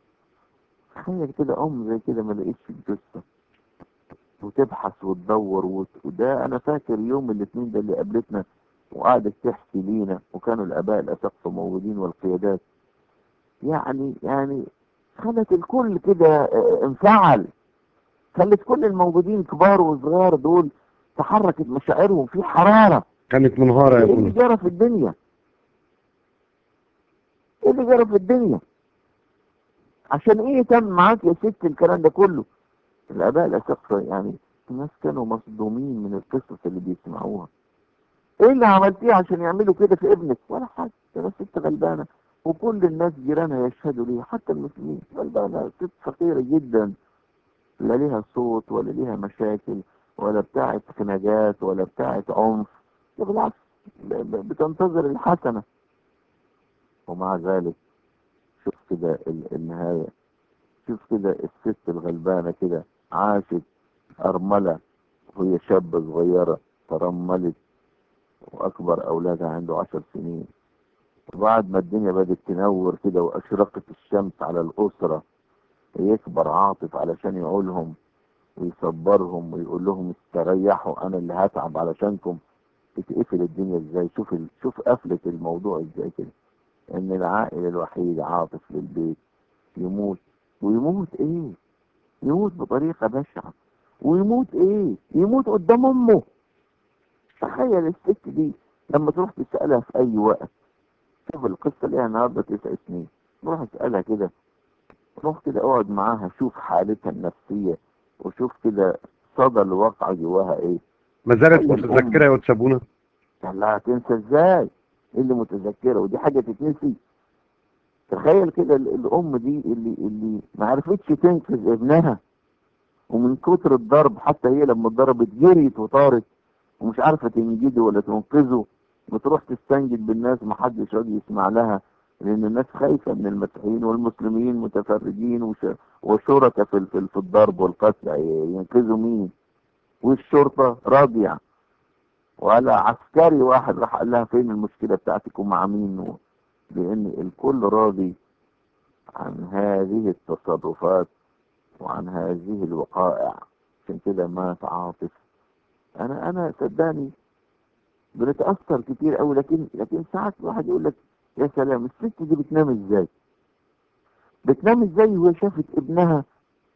تخيل كده أم زي كده ما لقيتش الجثة وتبحث وتدور وت- وده أنا فاكر يوم الاثنين ده اللي قابلتنا وقعدت تحكي لينا وكانوا الآباء الأسقف موجودين والقيادات يعني يعني خلت الكل كده اه، انفعل خلت كل الموجودين كبار وصغار دول تحركت مشاعرهم في حرارة كانت منهارة يا ايه اللي ابونا جرى في الدنيا ايه اللي جرى في الدنيا عشان ايه تم معاك يا ست الكلام ده كله الاباء الاسقفة يعني الناس كانوا مصدومين من القصص اللي بيسمعوها ايه اللي عملتيه عشان يعملوا كده في ابنك ولا حاجه ده بس ست غلبانه وكل الناس جيرانها يشهدوا ليها حتى المسلمين غلبانه ست فقيره جدا لا ليها صوت ولا ليها مشاكل ولا بتاعت خناقات ولا بتاعت عنف ده بالعكس ب- ب- بتنتظر الحسنه ومع ذلك شوف كده ال- النهايه شوف كده الست الغلبانه كده عاشت ارمله وهي شابه صغيره ترملت واكبر اولادها عنده عشر سنين وبعد ما الدنيا بدأت تنور كده واشرقت الشمس على الاسره يكبر عاطف علشان يقولهم ويصبرهم ويقول لهم استريحوا انا اللي هتعب علشانكم تتقفل الدنيا ازاي شوف ال... شوف قفله الموضوع ازاي كده ان العائل الوحيد عاطف للبيت يموت ويموت ايه يموت بطريقه بشعه ويموت ايه يموت قدام امه تخيل الست دي لما تروح تسألها في أي وقت شوف القصة ليها النهاردة تسع سنين روح اسألها كده روح كده اقعد معاها شوف حالتها النفسية وشوف كده صدى الواقع جواها ايه ما زالت هي الأم. متذكرة يا واد سابونا لا هتنسى ازاي إيه اللي متذكرة ودي حاجة تتنسي تخيل كده ال- الأم دي اللي اللي ما عرفتش تنقذ ابنها ومن كتر الضرب حتى هي لما اتضربت جريت وطارت ومش عارفة تنجده ولا تنقذه بتروح تستنجد بالناس ما حدش راضي يسمع لها لأن الناس خايفة من المسيحيين والمسلمين متفرجين وش- وشركة في في في الضرب والقتل ينقذوا مين والشرطة راضية ولا عسكري واحد راح قال لها فين المشكلة بتاعتك ومع مين و- لأن الكل راضي عن هذه التصرفات وعن هذه الوقائع عشان كده مات عاطف انا انا صدقني بنتاثر كتير قوي لكن لكن ساعات الواحد يقول لك يا سلام الست دي بتنام ازاي بتنام ازاي وهي شافت ابنها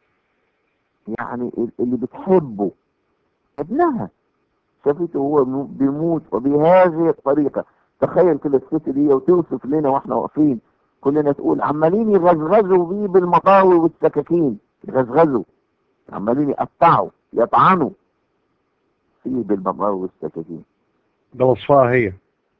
يعني اللي بتحبه ابنها شافته هو مو- بيموت وبهذه الطريقة تخيل كده الست دي وتوصف لنا واحنا واقفين كلنا تقول عمالين يغزغزوا بيه بالمطاوي والسكاكين يغزغزوا عمالين يقطعوا يطعنوا فيه بالمطاوي والسكاكين ده وصفها هي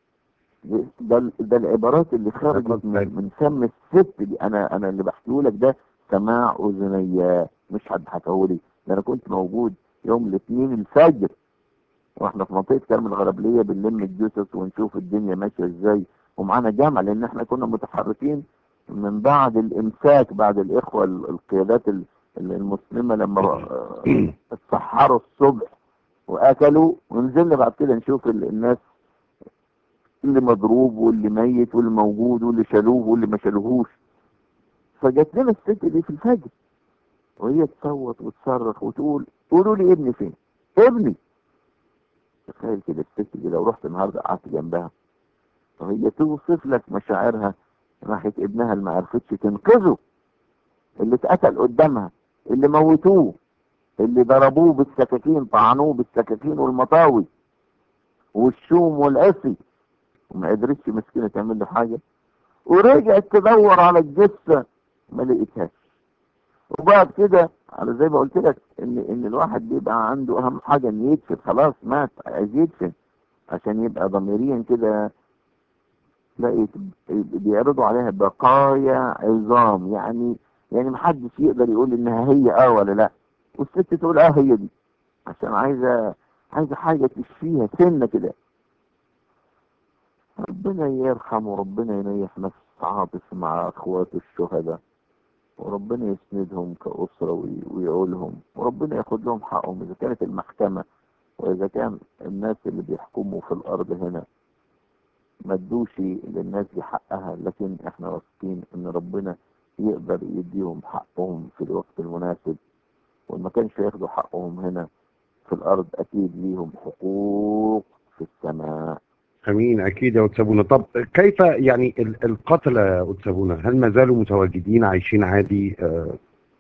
ده ده العبارات اللي خرجت عبارات من, فعلا. من فم الست دي انا انا اللي بحكيه لك ده سماع اذني مش حد حكاهولي ده انا كنت موجود يوم الاثنين الفجر واحنا في منطقه كرم الغربليه بنلم الجثث ونشوف الدنيا ماشيه ازاي ومعانا جامع لان احنا كنا متحركين من بعد الامساك بعد الاخوه ال- القيادات ال- ال- المسلمه لما آه، اتسحروا الصبح واكلوا ونزلنا بعد كده نشوف ال- الناس اللي مضروب واللي ميت واللي موجود واللي شالوه واللي ما شالوهوش فجت لنا الست دي في الفجر وهي تصوت وتصرخ وتقول قولوا لي ابني فين ابني تخيل كده الست دي لو رحت النهارده قعدت جنبها وهي توصف لك مشاعرها ناحيه ابنها اللي ما عرفتش تنقذه اللي اتقتل قدامها اللي موتوه اللي ضربوه بالسكاكين طعنوه بالسكاكين والمطاوي والشوم والعصي وما قدرتش مسكينه تعمل له حاجه ورجعت تدور على الجثه ما لقيتهاش وبعد كده على زي ما قلت لك ان ان الواحد بيبقى عنده اهم حاجه ان يدفن خلاص مات عايز يدفن عشان يبقى ضميريا كده تلاقي بيعرضوا عليها بقايا عظام يعني يعني محدش يقدر يقول انها هي اه ولا لا والست تقول اه هي دي عشان عايزه عايزه حاجه تشفيها سنه كده ربنا يرحم وربنا ينيح نفس عاطف مع اخواته الشهداء وربنا يسندهم كأسرة وي- ويعولهم وربنا ياخد لهم حقهم إذا كانت المحكمة وإذا كان الناس اللي بيحكموا في الأرض هنا ما ادوش للناس دي حقها لكن احنا واثقين ان ربنا يقدر يديهم حقهم في الوقت المناسب وما كانش ياخدوا حقهم هنا في الأرض أكيد ليهم حقوق في السماء امين اكيد يا أتسابونا طب كيف يعني ال- القتلة يا أتسابونا هل ما زالوا متواجدين عايشين عادي آه،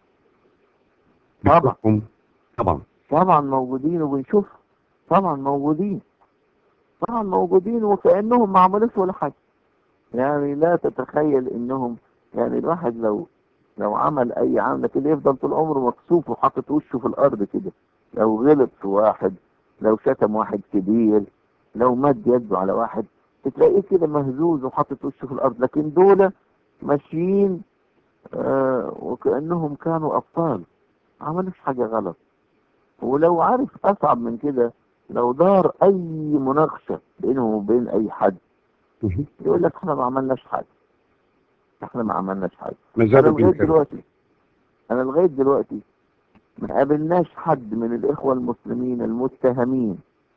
طبعا. بحكم؟ طبعا طبعا موجودين وبنشوف طبعا موجودين طبعا موجودين وكأنهم ما عملوش ولا حاجة يعني لا تتخيل انهم يعني الواحد لو لو عمل اي عملة كده يفضل طول عمره مكسوف وحاطط وشه في الارض كده لو غلط في واحد لو شتم واحد كبير لو مد يده على واحد تلاقيه كده مهزوز وحاطط وشه في الارض لكن دول ماشيين آه وكأنهم كانوا ابطال ما عملوش حاجة غلط ولو عارف اصعب من كده لو دار اي مناقشة بينهم وبين اي حد مهم. يقول لك احنا ما عملناش حاجة احنا ما عملناش حاجة ما انا زالوا لغاية بينكروا دلوقتي انا لغاية دلوقتي ما قابلناش حد من الاخوة المسلمين المتهمين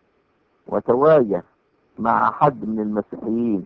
وتواجه مع حد من المسيحيين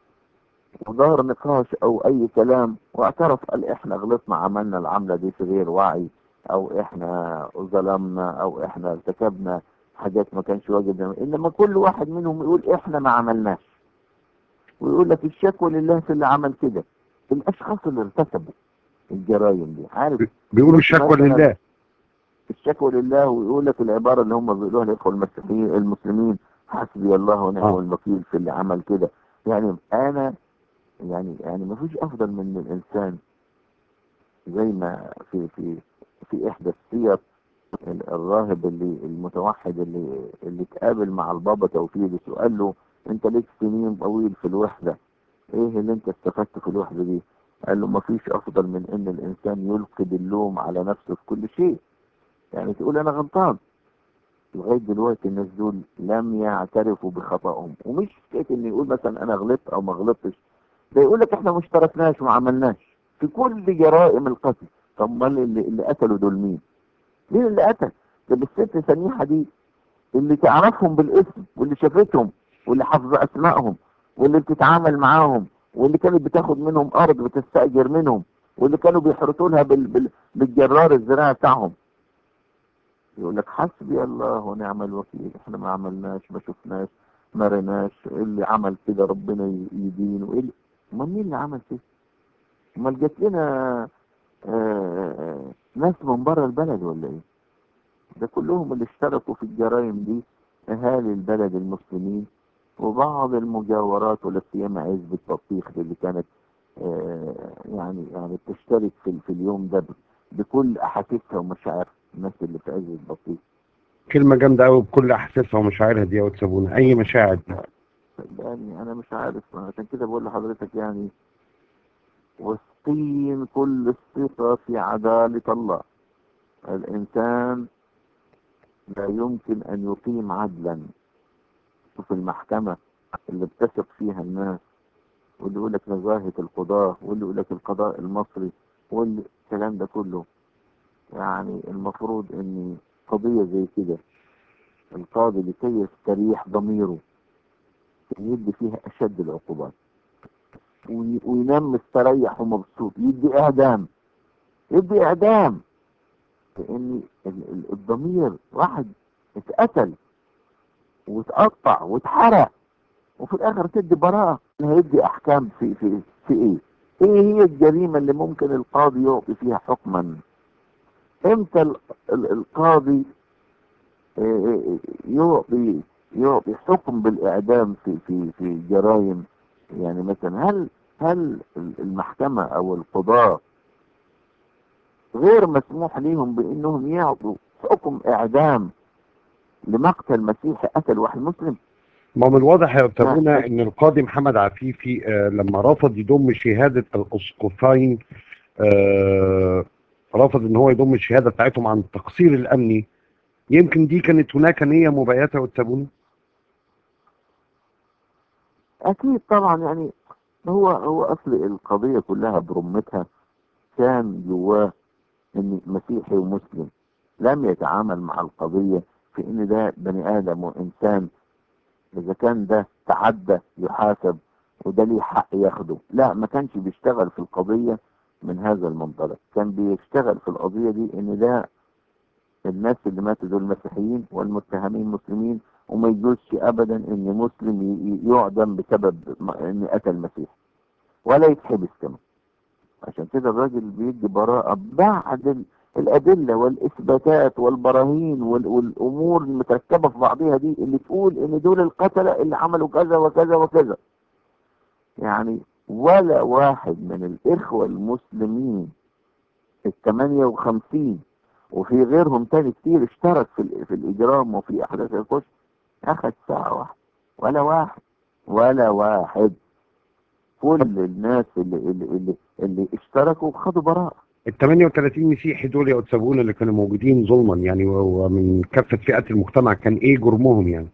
ودار نقاش او اي كلام واعترف قال احنا غلطنا عملنا العملة دي في غير وعي او احنا ظلمنا او احنا ارتكبنا حاجات ما كانش واجب نعمل- انما كل واحد منهم يقول احنا ما عملناش ويقول لك الشكوى لله في اللي عمل كده الاشخاص اللي ارتكبوا الجرائم دي عارف بيقولوا الشكوى مثلاً لله الشكوى لله ويقول لك العبارة اللي هم بيقولوها الاخوة المسيحيين المسلمين حسبي الله ونعم آه. الوكيل في اللي عمل كده يعني انا يعني يعني ما فيش افضل من الانسان زي ما في في في احدى السير ال- الراهب اللي المتوحد اللي اللي اتقابل مع البابا توفيق وقال له انت ليك سنين طويل في الوحده ايه اللي انت استفدت في الوحده دي؟ قال له ما فيش افضل من ان الانسان يلقي باللوم على نفسه في كل شيء يعني تقول انا غلطان لغايه دلوقتي الناس دول لم يعترفوا بخطأهم ومش حكايه ان يقول مثلا انا غلطت او ما غلطتش ده يقول لك احنا ما اشتركناش وما عملناش في كل جرائم القتل طب امال اللي, اللي قتلوا دول مين؟ مين اللي قتل؟ ده بالست سميحه دي اللي تعرفهم بالاسم واللي شافتهم واللي حافظه اسمائهم واللي بتتعامل معاهم واللي كانت بتاخد منهم ارض وتستاجر منهم واللي كانوا بيحرطوا لها بال... بال... بالجرار الزراعي بتاعهم يقول لك حسبي الله ونعم الوكيل احنا ما عملناش ما شفناش ما رناش اللي عمل كده ربنا ي- يدين وايه اللي- امال مين اللي عمل كده امال جات لنا آه، ناس من بره البلد ولا ايه ده كلهم اللي اشتركوا في الجرائم دي اهالي البلد المسلمين وبعض المجاورات والتي ياما عزب التطبيخ اللي كانت آه، يعني يعني بتشترك في, في اليوم ده بكل احاسيسها ومشاعرها الناس اللي في عزب البطيخ كلمة جامدة قوي بكل احاسيسها ومشاعرها دي يا وتسابونا اي مشاعر دي يعني انا مش عارف عشان كده بقول لحضرتك يعني واثقين كل الثقة في عدالة الله الإنسان لا يمكن أن يقيم عدلا في المحكمة اللي بتثق فيها الناس واللي يقول لك نزاهة القضاة واللي يقول لك القضاء المصري واللي الكلام ده كله يعني المفروض ان قضية زي كده القاضي لكي يستريح ضميره يدي فيها اشد العقوبات وي- وينام مستريح ومبسوط يدي اعدام يدي اعدام لان ال- ال- الضمير واحد اتقتل واتقطع واتحرق وفي الاخر تدي براءة هيدي احكام في في في ايه ايه هي الجريمة اللي ممكن القاضي يعطي فيها حكما امتى ال- ال- القاضي آه، يعطي يعطي حكم بالاعدام في في في جرائم يعني مثلا هل هل المحكمة او القضاة غير مسموح ليهم بانهم يعطوا حكم اعدام لمقتل مسيحي قتل واحد مسلم ما من الواضح يا وتسابونا نعم. ان القاضي محمد عفيفي آه، لما رفض يضم شهادة الاسقفين آه، رفض ان هو يضم الشهادة بتاعتهم عن التقصير الامني يمكن دي كانت هناك نية مبيتة يا وتسابونا اكيد طبعا يعني هو هو اصل القضية كلها برمتها كان جواه ان مسيحي ومسلم لم يتعامل مع القضية في ان ده بني ادم وانسان اذا كان ده تعدى يحاسب وده ليه حق ياخده لا ما كانش بيشتغل في القضية من هذا المنطلق كان بيشتغل في القضية دي ان ده الناس اللي ماتوا دول مسيحيين والمتهمين مسلمين وما يجوزش ابدا ان مسلم ي- ي- يعدم بسبب م- ان قتل مسيح ولا يتحبس كمان عشان كده الراجل بيدي براءة بعد ال- الأدلة والإثباتات والبراهين وال- والأمور المتركبة في بعضها دي اللي تقول إن دول القتلة اللي عملوا كذا وكذا وكذا يعني ولا واحد من الإخوة المسلمين الثمانية وخمسين وفي غيرهم تاني كتير اشترك في, ال- في الإجرام وفي أحداث الكشف أخذ ساعة واحدة ولا واحد ولا واحد كل الناس اللي اللي اللي, اللي اشتركوا خدوا براءة ال 38 مسيحي دول يا وتسابونا اللي كانوا موجودين ظلما يعني و- ومن كافة فئات المجتمع كان ايه جرمهم يعني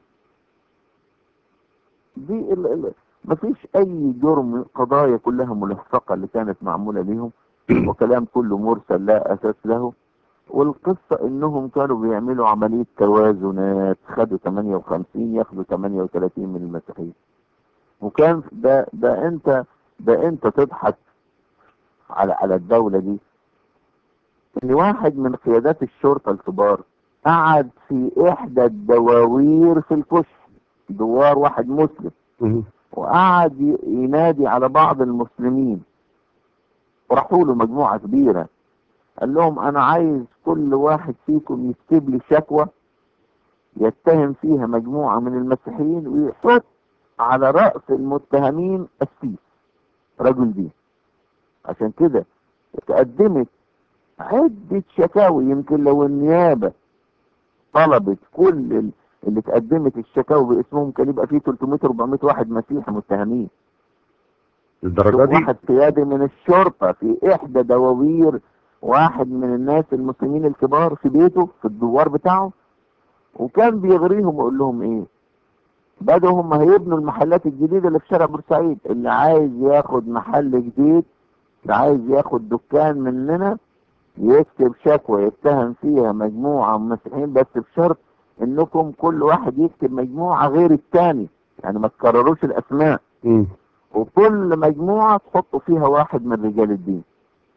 دي ال ال مفيش أي جرم قضايا كلها ملفقة اللي كانت معمولة ليهم وكلام كله مرسل لا أساس له والقصة إنهم كانوا بيعملوا عملية توازنات خدوا 58 ياخدوا 38 من المسيحيين وكان ده ده أنت ده أنت تضحك على على الدولة دي إن واحد من قيادات الشرطة الكبار قعد في إحدى الدواوير في الكشف دوار واحد مسلم مهم. وقعد ي- ينادي على بعض المسلمين وراحوا له مجموعة كبيرة قال لهم أنا عايز كل واحد فيكم يكتب لي شكوى يتهم فيها مجموعة من المسيحيين ويحط على رأس المتهمين السيف رجل دين عشان كده اتقدمت عدة شكاوي يمكن لو النيابة طلبت كل ال- اللي اتقدمت الشكاوي باسمهم كان يبقى فيه 300 400 واحد مسيحي متهمين الدرجة دي واحد قيادي من الشرطة في إحدى دواوير واحد من الناس المسلمين الكبار في بيته في الدوار بتاعه وكان بيغريهم ويقول لهم إيه بدأوا هم هيبنوا المحلات الجديدة اللي في شارع بورسعيد اللي عايز ياخد محل جديد اللي عايز ياخد دكان مننا يكتب شكوى يتهم فيها مجموعة من المسيحيين بس بشرط انكم كل واحد يكتب مجموعة غير الثاني يعني ما تكرروش الاسماء مم. وكل مجموعة تحطوا فيها واحد من رجال الدين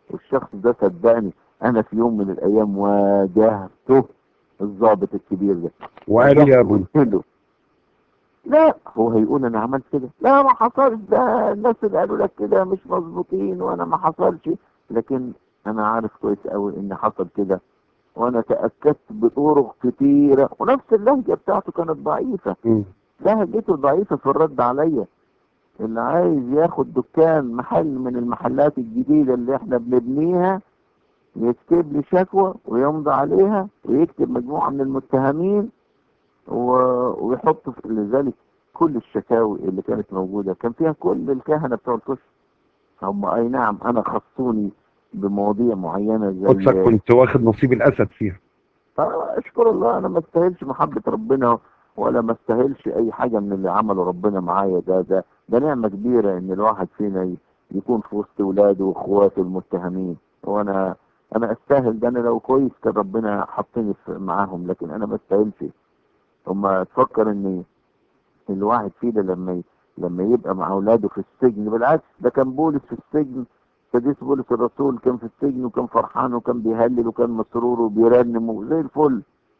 والشخص ده صدقني انا في يوم من الايام واجهته الضابط الكبير ده وقال لي يا ابو قلت له لا هو هيقول انا عملت كده لا ما حصلش ده الناس اللي قالوا لك كده مش مظبوطين وانا ما حصلش لكن انا عارف كويس قوي ان حصل كده وانا تاكدت بطرق كتيره ونفس اللهجه بتاعته كانت ضعيفه مم. لهجته ضعيفه في الرد عليا اللي عايز ياخد دكان محل من المحلات الجديده اللي احنا بنبنيها يكتب لي شكوى ويمضي عليها ويكتب مجموعه من المتهمين و- ويحط في لذلك كل الشكاوي اللي كانت موجوده كان فيها كل الكهنه بتوع الكشف هم اي نعم انا خصوني بمواضيع معينه قدسك زي كنت واخد نصيب الاسد فيها فأنا اشكر الله انا ما استاهلش محبه ربنا ولا ما استاهلش اي حاجه من اللي عمله ربنا معايا ده ده ده نعمه كبيره ان الواحد فينا ي- يكون في وسط ولاده واخواته المتهمين وانا انا استاهل ده انا لو كويس كان ربنا حطني في- معاهم لكن انا ما استاهلش ثم تفكر ان الواحد فينا لما ي- لما يبقى مع اولاده في السجن بالعكس ده كان بولس في السجن قديس بولس الرسول كان في السجن وكان فرحان وكان بيهلل وكان مسرور وبيرنم وزي الفل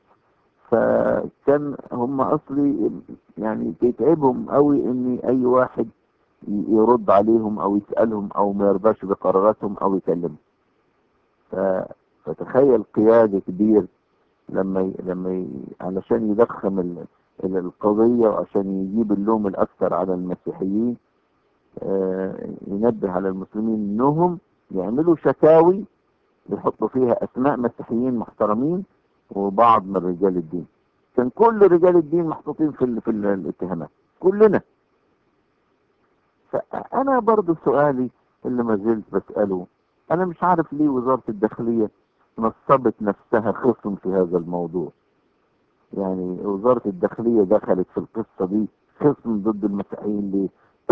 فكان هم اصلي يعني بيتعبهم قوي ان اي واحد ي- يرد عليهم او يسالهم او ما يرضاش بقراراتهم او يكلمهم ف- فتخيل قيادي كبير لما ي... لما ي... علشان يضخم ال... ال- القضية وعشان يجيب اللوم الأكثر على المسيحيين آه، ينبه على المسلمين إنهم يعملوا شكاوي يحطوا فيها أسماء مسيحيين محترمين وبعض من رجال الدين كان كل رجال الدين محطوطين في ال... في ال- الاتهامات كلنا فأنا برضو سؤالي اللي ما زلت بسأله أنا مش عارف ليه وزارة الداخلية نصبت نفسها خصم في هذا الموضوع يعني وزارة الداخلية دخلت في القصة دي خصم ضد المسيحيين ليه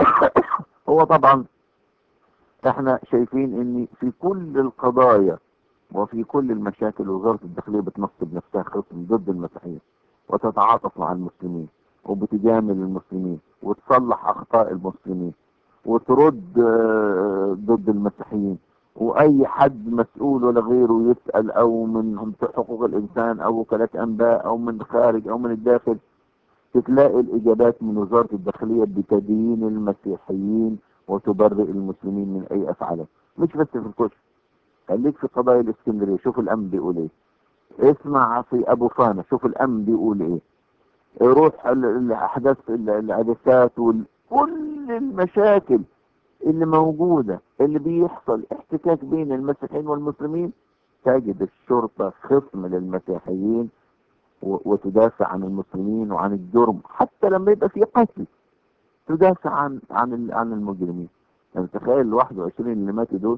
هو طبعا احنا شايفين ان في كل القضايا وفي كل المشاكل وزارة الداخلية بتنصب نفسها خصم ضد المسيحيين وتتعاطف مع المسلمين وبتجامل المسلمين وتصلح اخطاء المسلمين وترد آه، ضد المسيحيين واي حد مسؤول ولا غيره يسال او من حقوق الانسان او وكالات انباء او من الخارج او من الداخل تلاقي الاجابات من وزاره الداخليه بتدين المسيحيين وتبرئ المسلمين من اي افعالهم مش بس في الكشف خليك في قضايا الاسكندريه شوف الامن بيقول ايه اسمع في ابو فانا شوف الامن بيقول ايه روح ال- الاحداث ال- الحادثات وال- كل المشاكل اللي موجودة اللي بيحصل احتكاك بين المسيحيين والمسلمين تجد الشرطة خصم للمسيحيين و- وتدافع عن المسلمين وعن الجرم حتى لما يبقى في قتل تدافع عن عن ال- عن المجرمين يعني تخيل ال 21 اللي ماتوا دول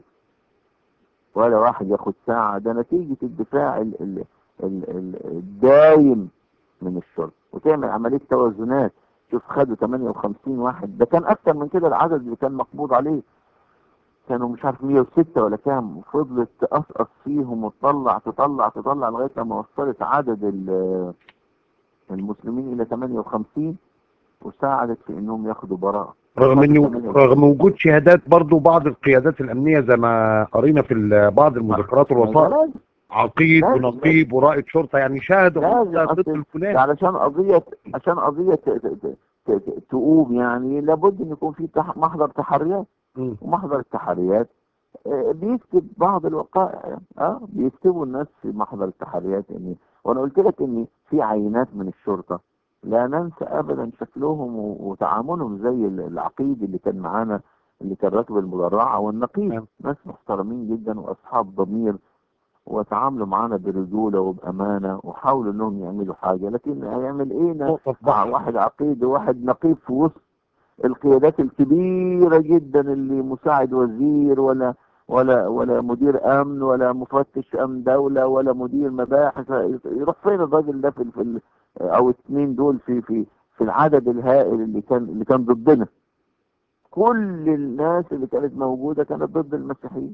ولا واحد ياخد ساعة ده نتيجة الدفاع ال ال ال ال الدايم من الشرطة وتعمل عملية توازنات شوف خدوا 58 واحد ده كان أكتر من كده العدد اللي كان مقبوض عليه كانوا مش عارف 106 ولا كام وفضلت تقصقص فيهم وتطلع تطلع تطلع لغاية لما وصلت عدد ال- المسلمين إلى 58 وساعدت في إنهم ياخدوا براءة رغم انه 58. رغم وجود شهادات برضو بعض القيادات الامنيه زي ما قرينا في ال- بعض المذكرات ما ده والوثائق لازم عقيد لازم- ونقيب ورائد شرطه يعني شهدوا لازم ضد أصل الفلان ده علشان قضية عشان قضية ت- ت- ت- ت- تقوم يعني لابد ان يكون في تح- محضر تحريات مم. ومحضر التحريات آه، بيكتب بعض الوقائع اه بيكتبوا الناس في محضر التحريات ان وانا قلت لك ان في عينات من الشرطة لا ننسى ابدا شكلهم و- وتعاملهم زي ال- العقيد اللي كان معانا اللي كان راكب المدرعة والنقيب نعم. ناس محترمين جدا واصحاب ضمير وتعاملوا معانا برجولة وبأمانة وحاولوا انهم يعملوا حاجة لكن هيعمل ايه نا- نقطه في مع بحر واحد عقيد وواحد نقيب في وسط القيادات الكبيرة جدا اللي مساعد وزير ولا ولا ولا مدير امن ولا مفتش امن دولة ولا مدير مباحث يروح فين الراجل ده في ال- في ال- او اثنين دول في في في العدد الهائل اللي كان اللي كان ضدنا كل الناس اللي كانت موجودة كانت ضد المسيحيين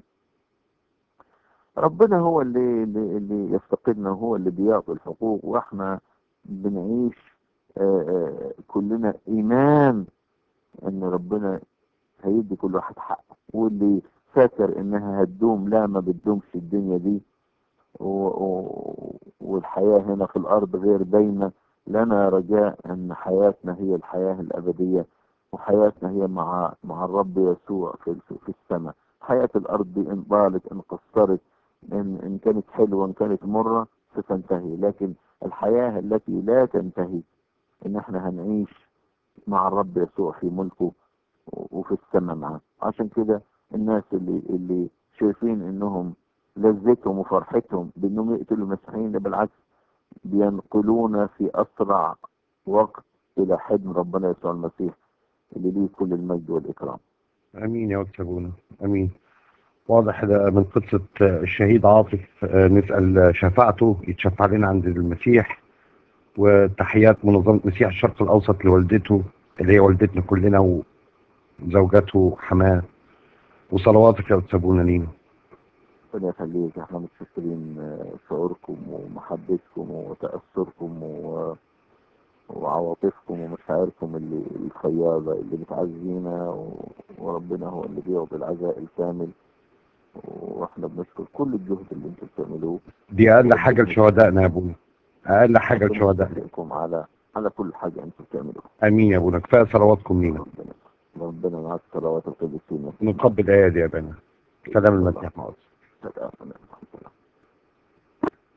ربنا هو اللي اللي, اللي يفتقدنا وهو اللي بيعطي الحقوق واحنا بنعيش آه، آه، كلنا ايمان ان ربنا هيدي كل واحد حقه واللي فاكر انها هتدوم لا ما بتدومش الدنيا دي و... و... والحياة هنا في الارض غير دايمة لنا رجاء ان حياتنا هي الحياة الابدية وحياتنا هي مع مع الرب يسوع في في السماء حياة الارض دي ان ضالت ان قصرت ان ان كانت حلوة ان كانت مرة ستنتهي لكن الحياة التي لا تنتهي ان احنا هنعيش مع الرب يسوع في ملكه وفي السماء معاه عشان كده الناس اللي اللي شايفين انهم لذتهم وفرحتهم بانهم يقتلوا المسيحيين ده بالعكس بينقلونا في اسرع وقت الى حضن ربنا يسوع المسيح اللي ليه كل المجد والاكرام امين يا استاذ ابونا امين واضح ده من قصة الشهيد عاطف آه، نسأل شفاعته يتشفع لنا عند المسيح وتحيات منظمة مسيح الشرق الأوسط لوالدته اللي هي والدتنا كلنا وزوجته حماه وصلواتك يا أستاذ أبونا لينا ربنا يخليك احنا متشكرين شعوركم ومحبتكم وتأثركم و... وعواطفكم ومشاعركم اللي الفياضة اللي بتعزينا و... وربنا هو اللي بيعطي العزاء الكامل واحنا بنشكر كل الجهد اللي انتم بتعملوه دي أقل حاجة لشهدائنا يا أبونا أقل حاجة لشهدائنا لكم على على كل حاجة انتم بتعملوها أمين يا أبونا كفاية صلواتكم لينا ربنا ربنا معاك صلوات القديسين نقبل الآية دي يا بنا سلام المسيح معاذ سلام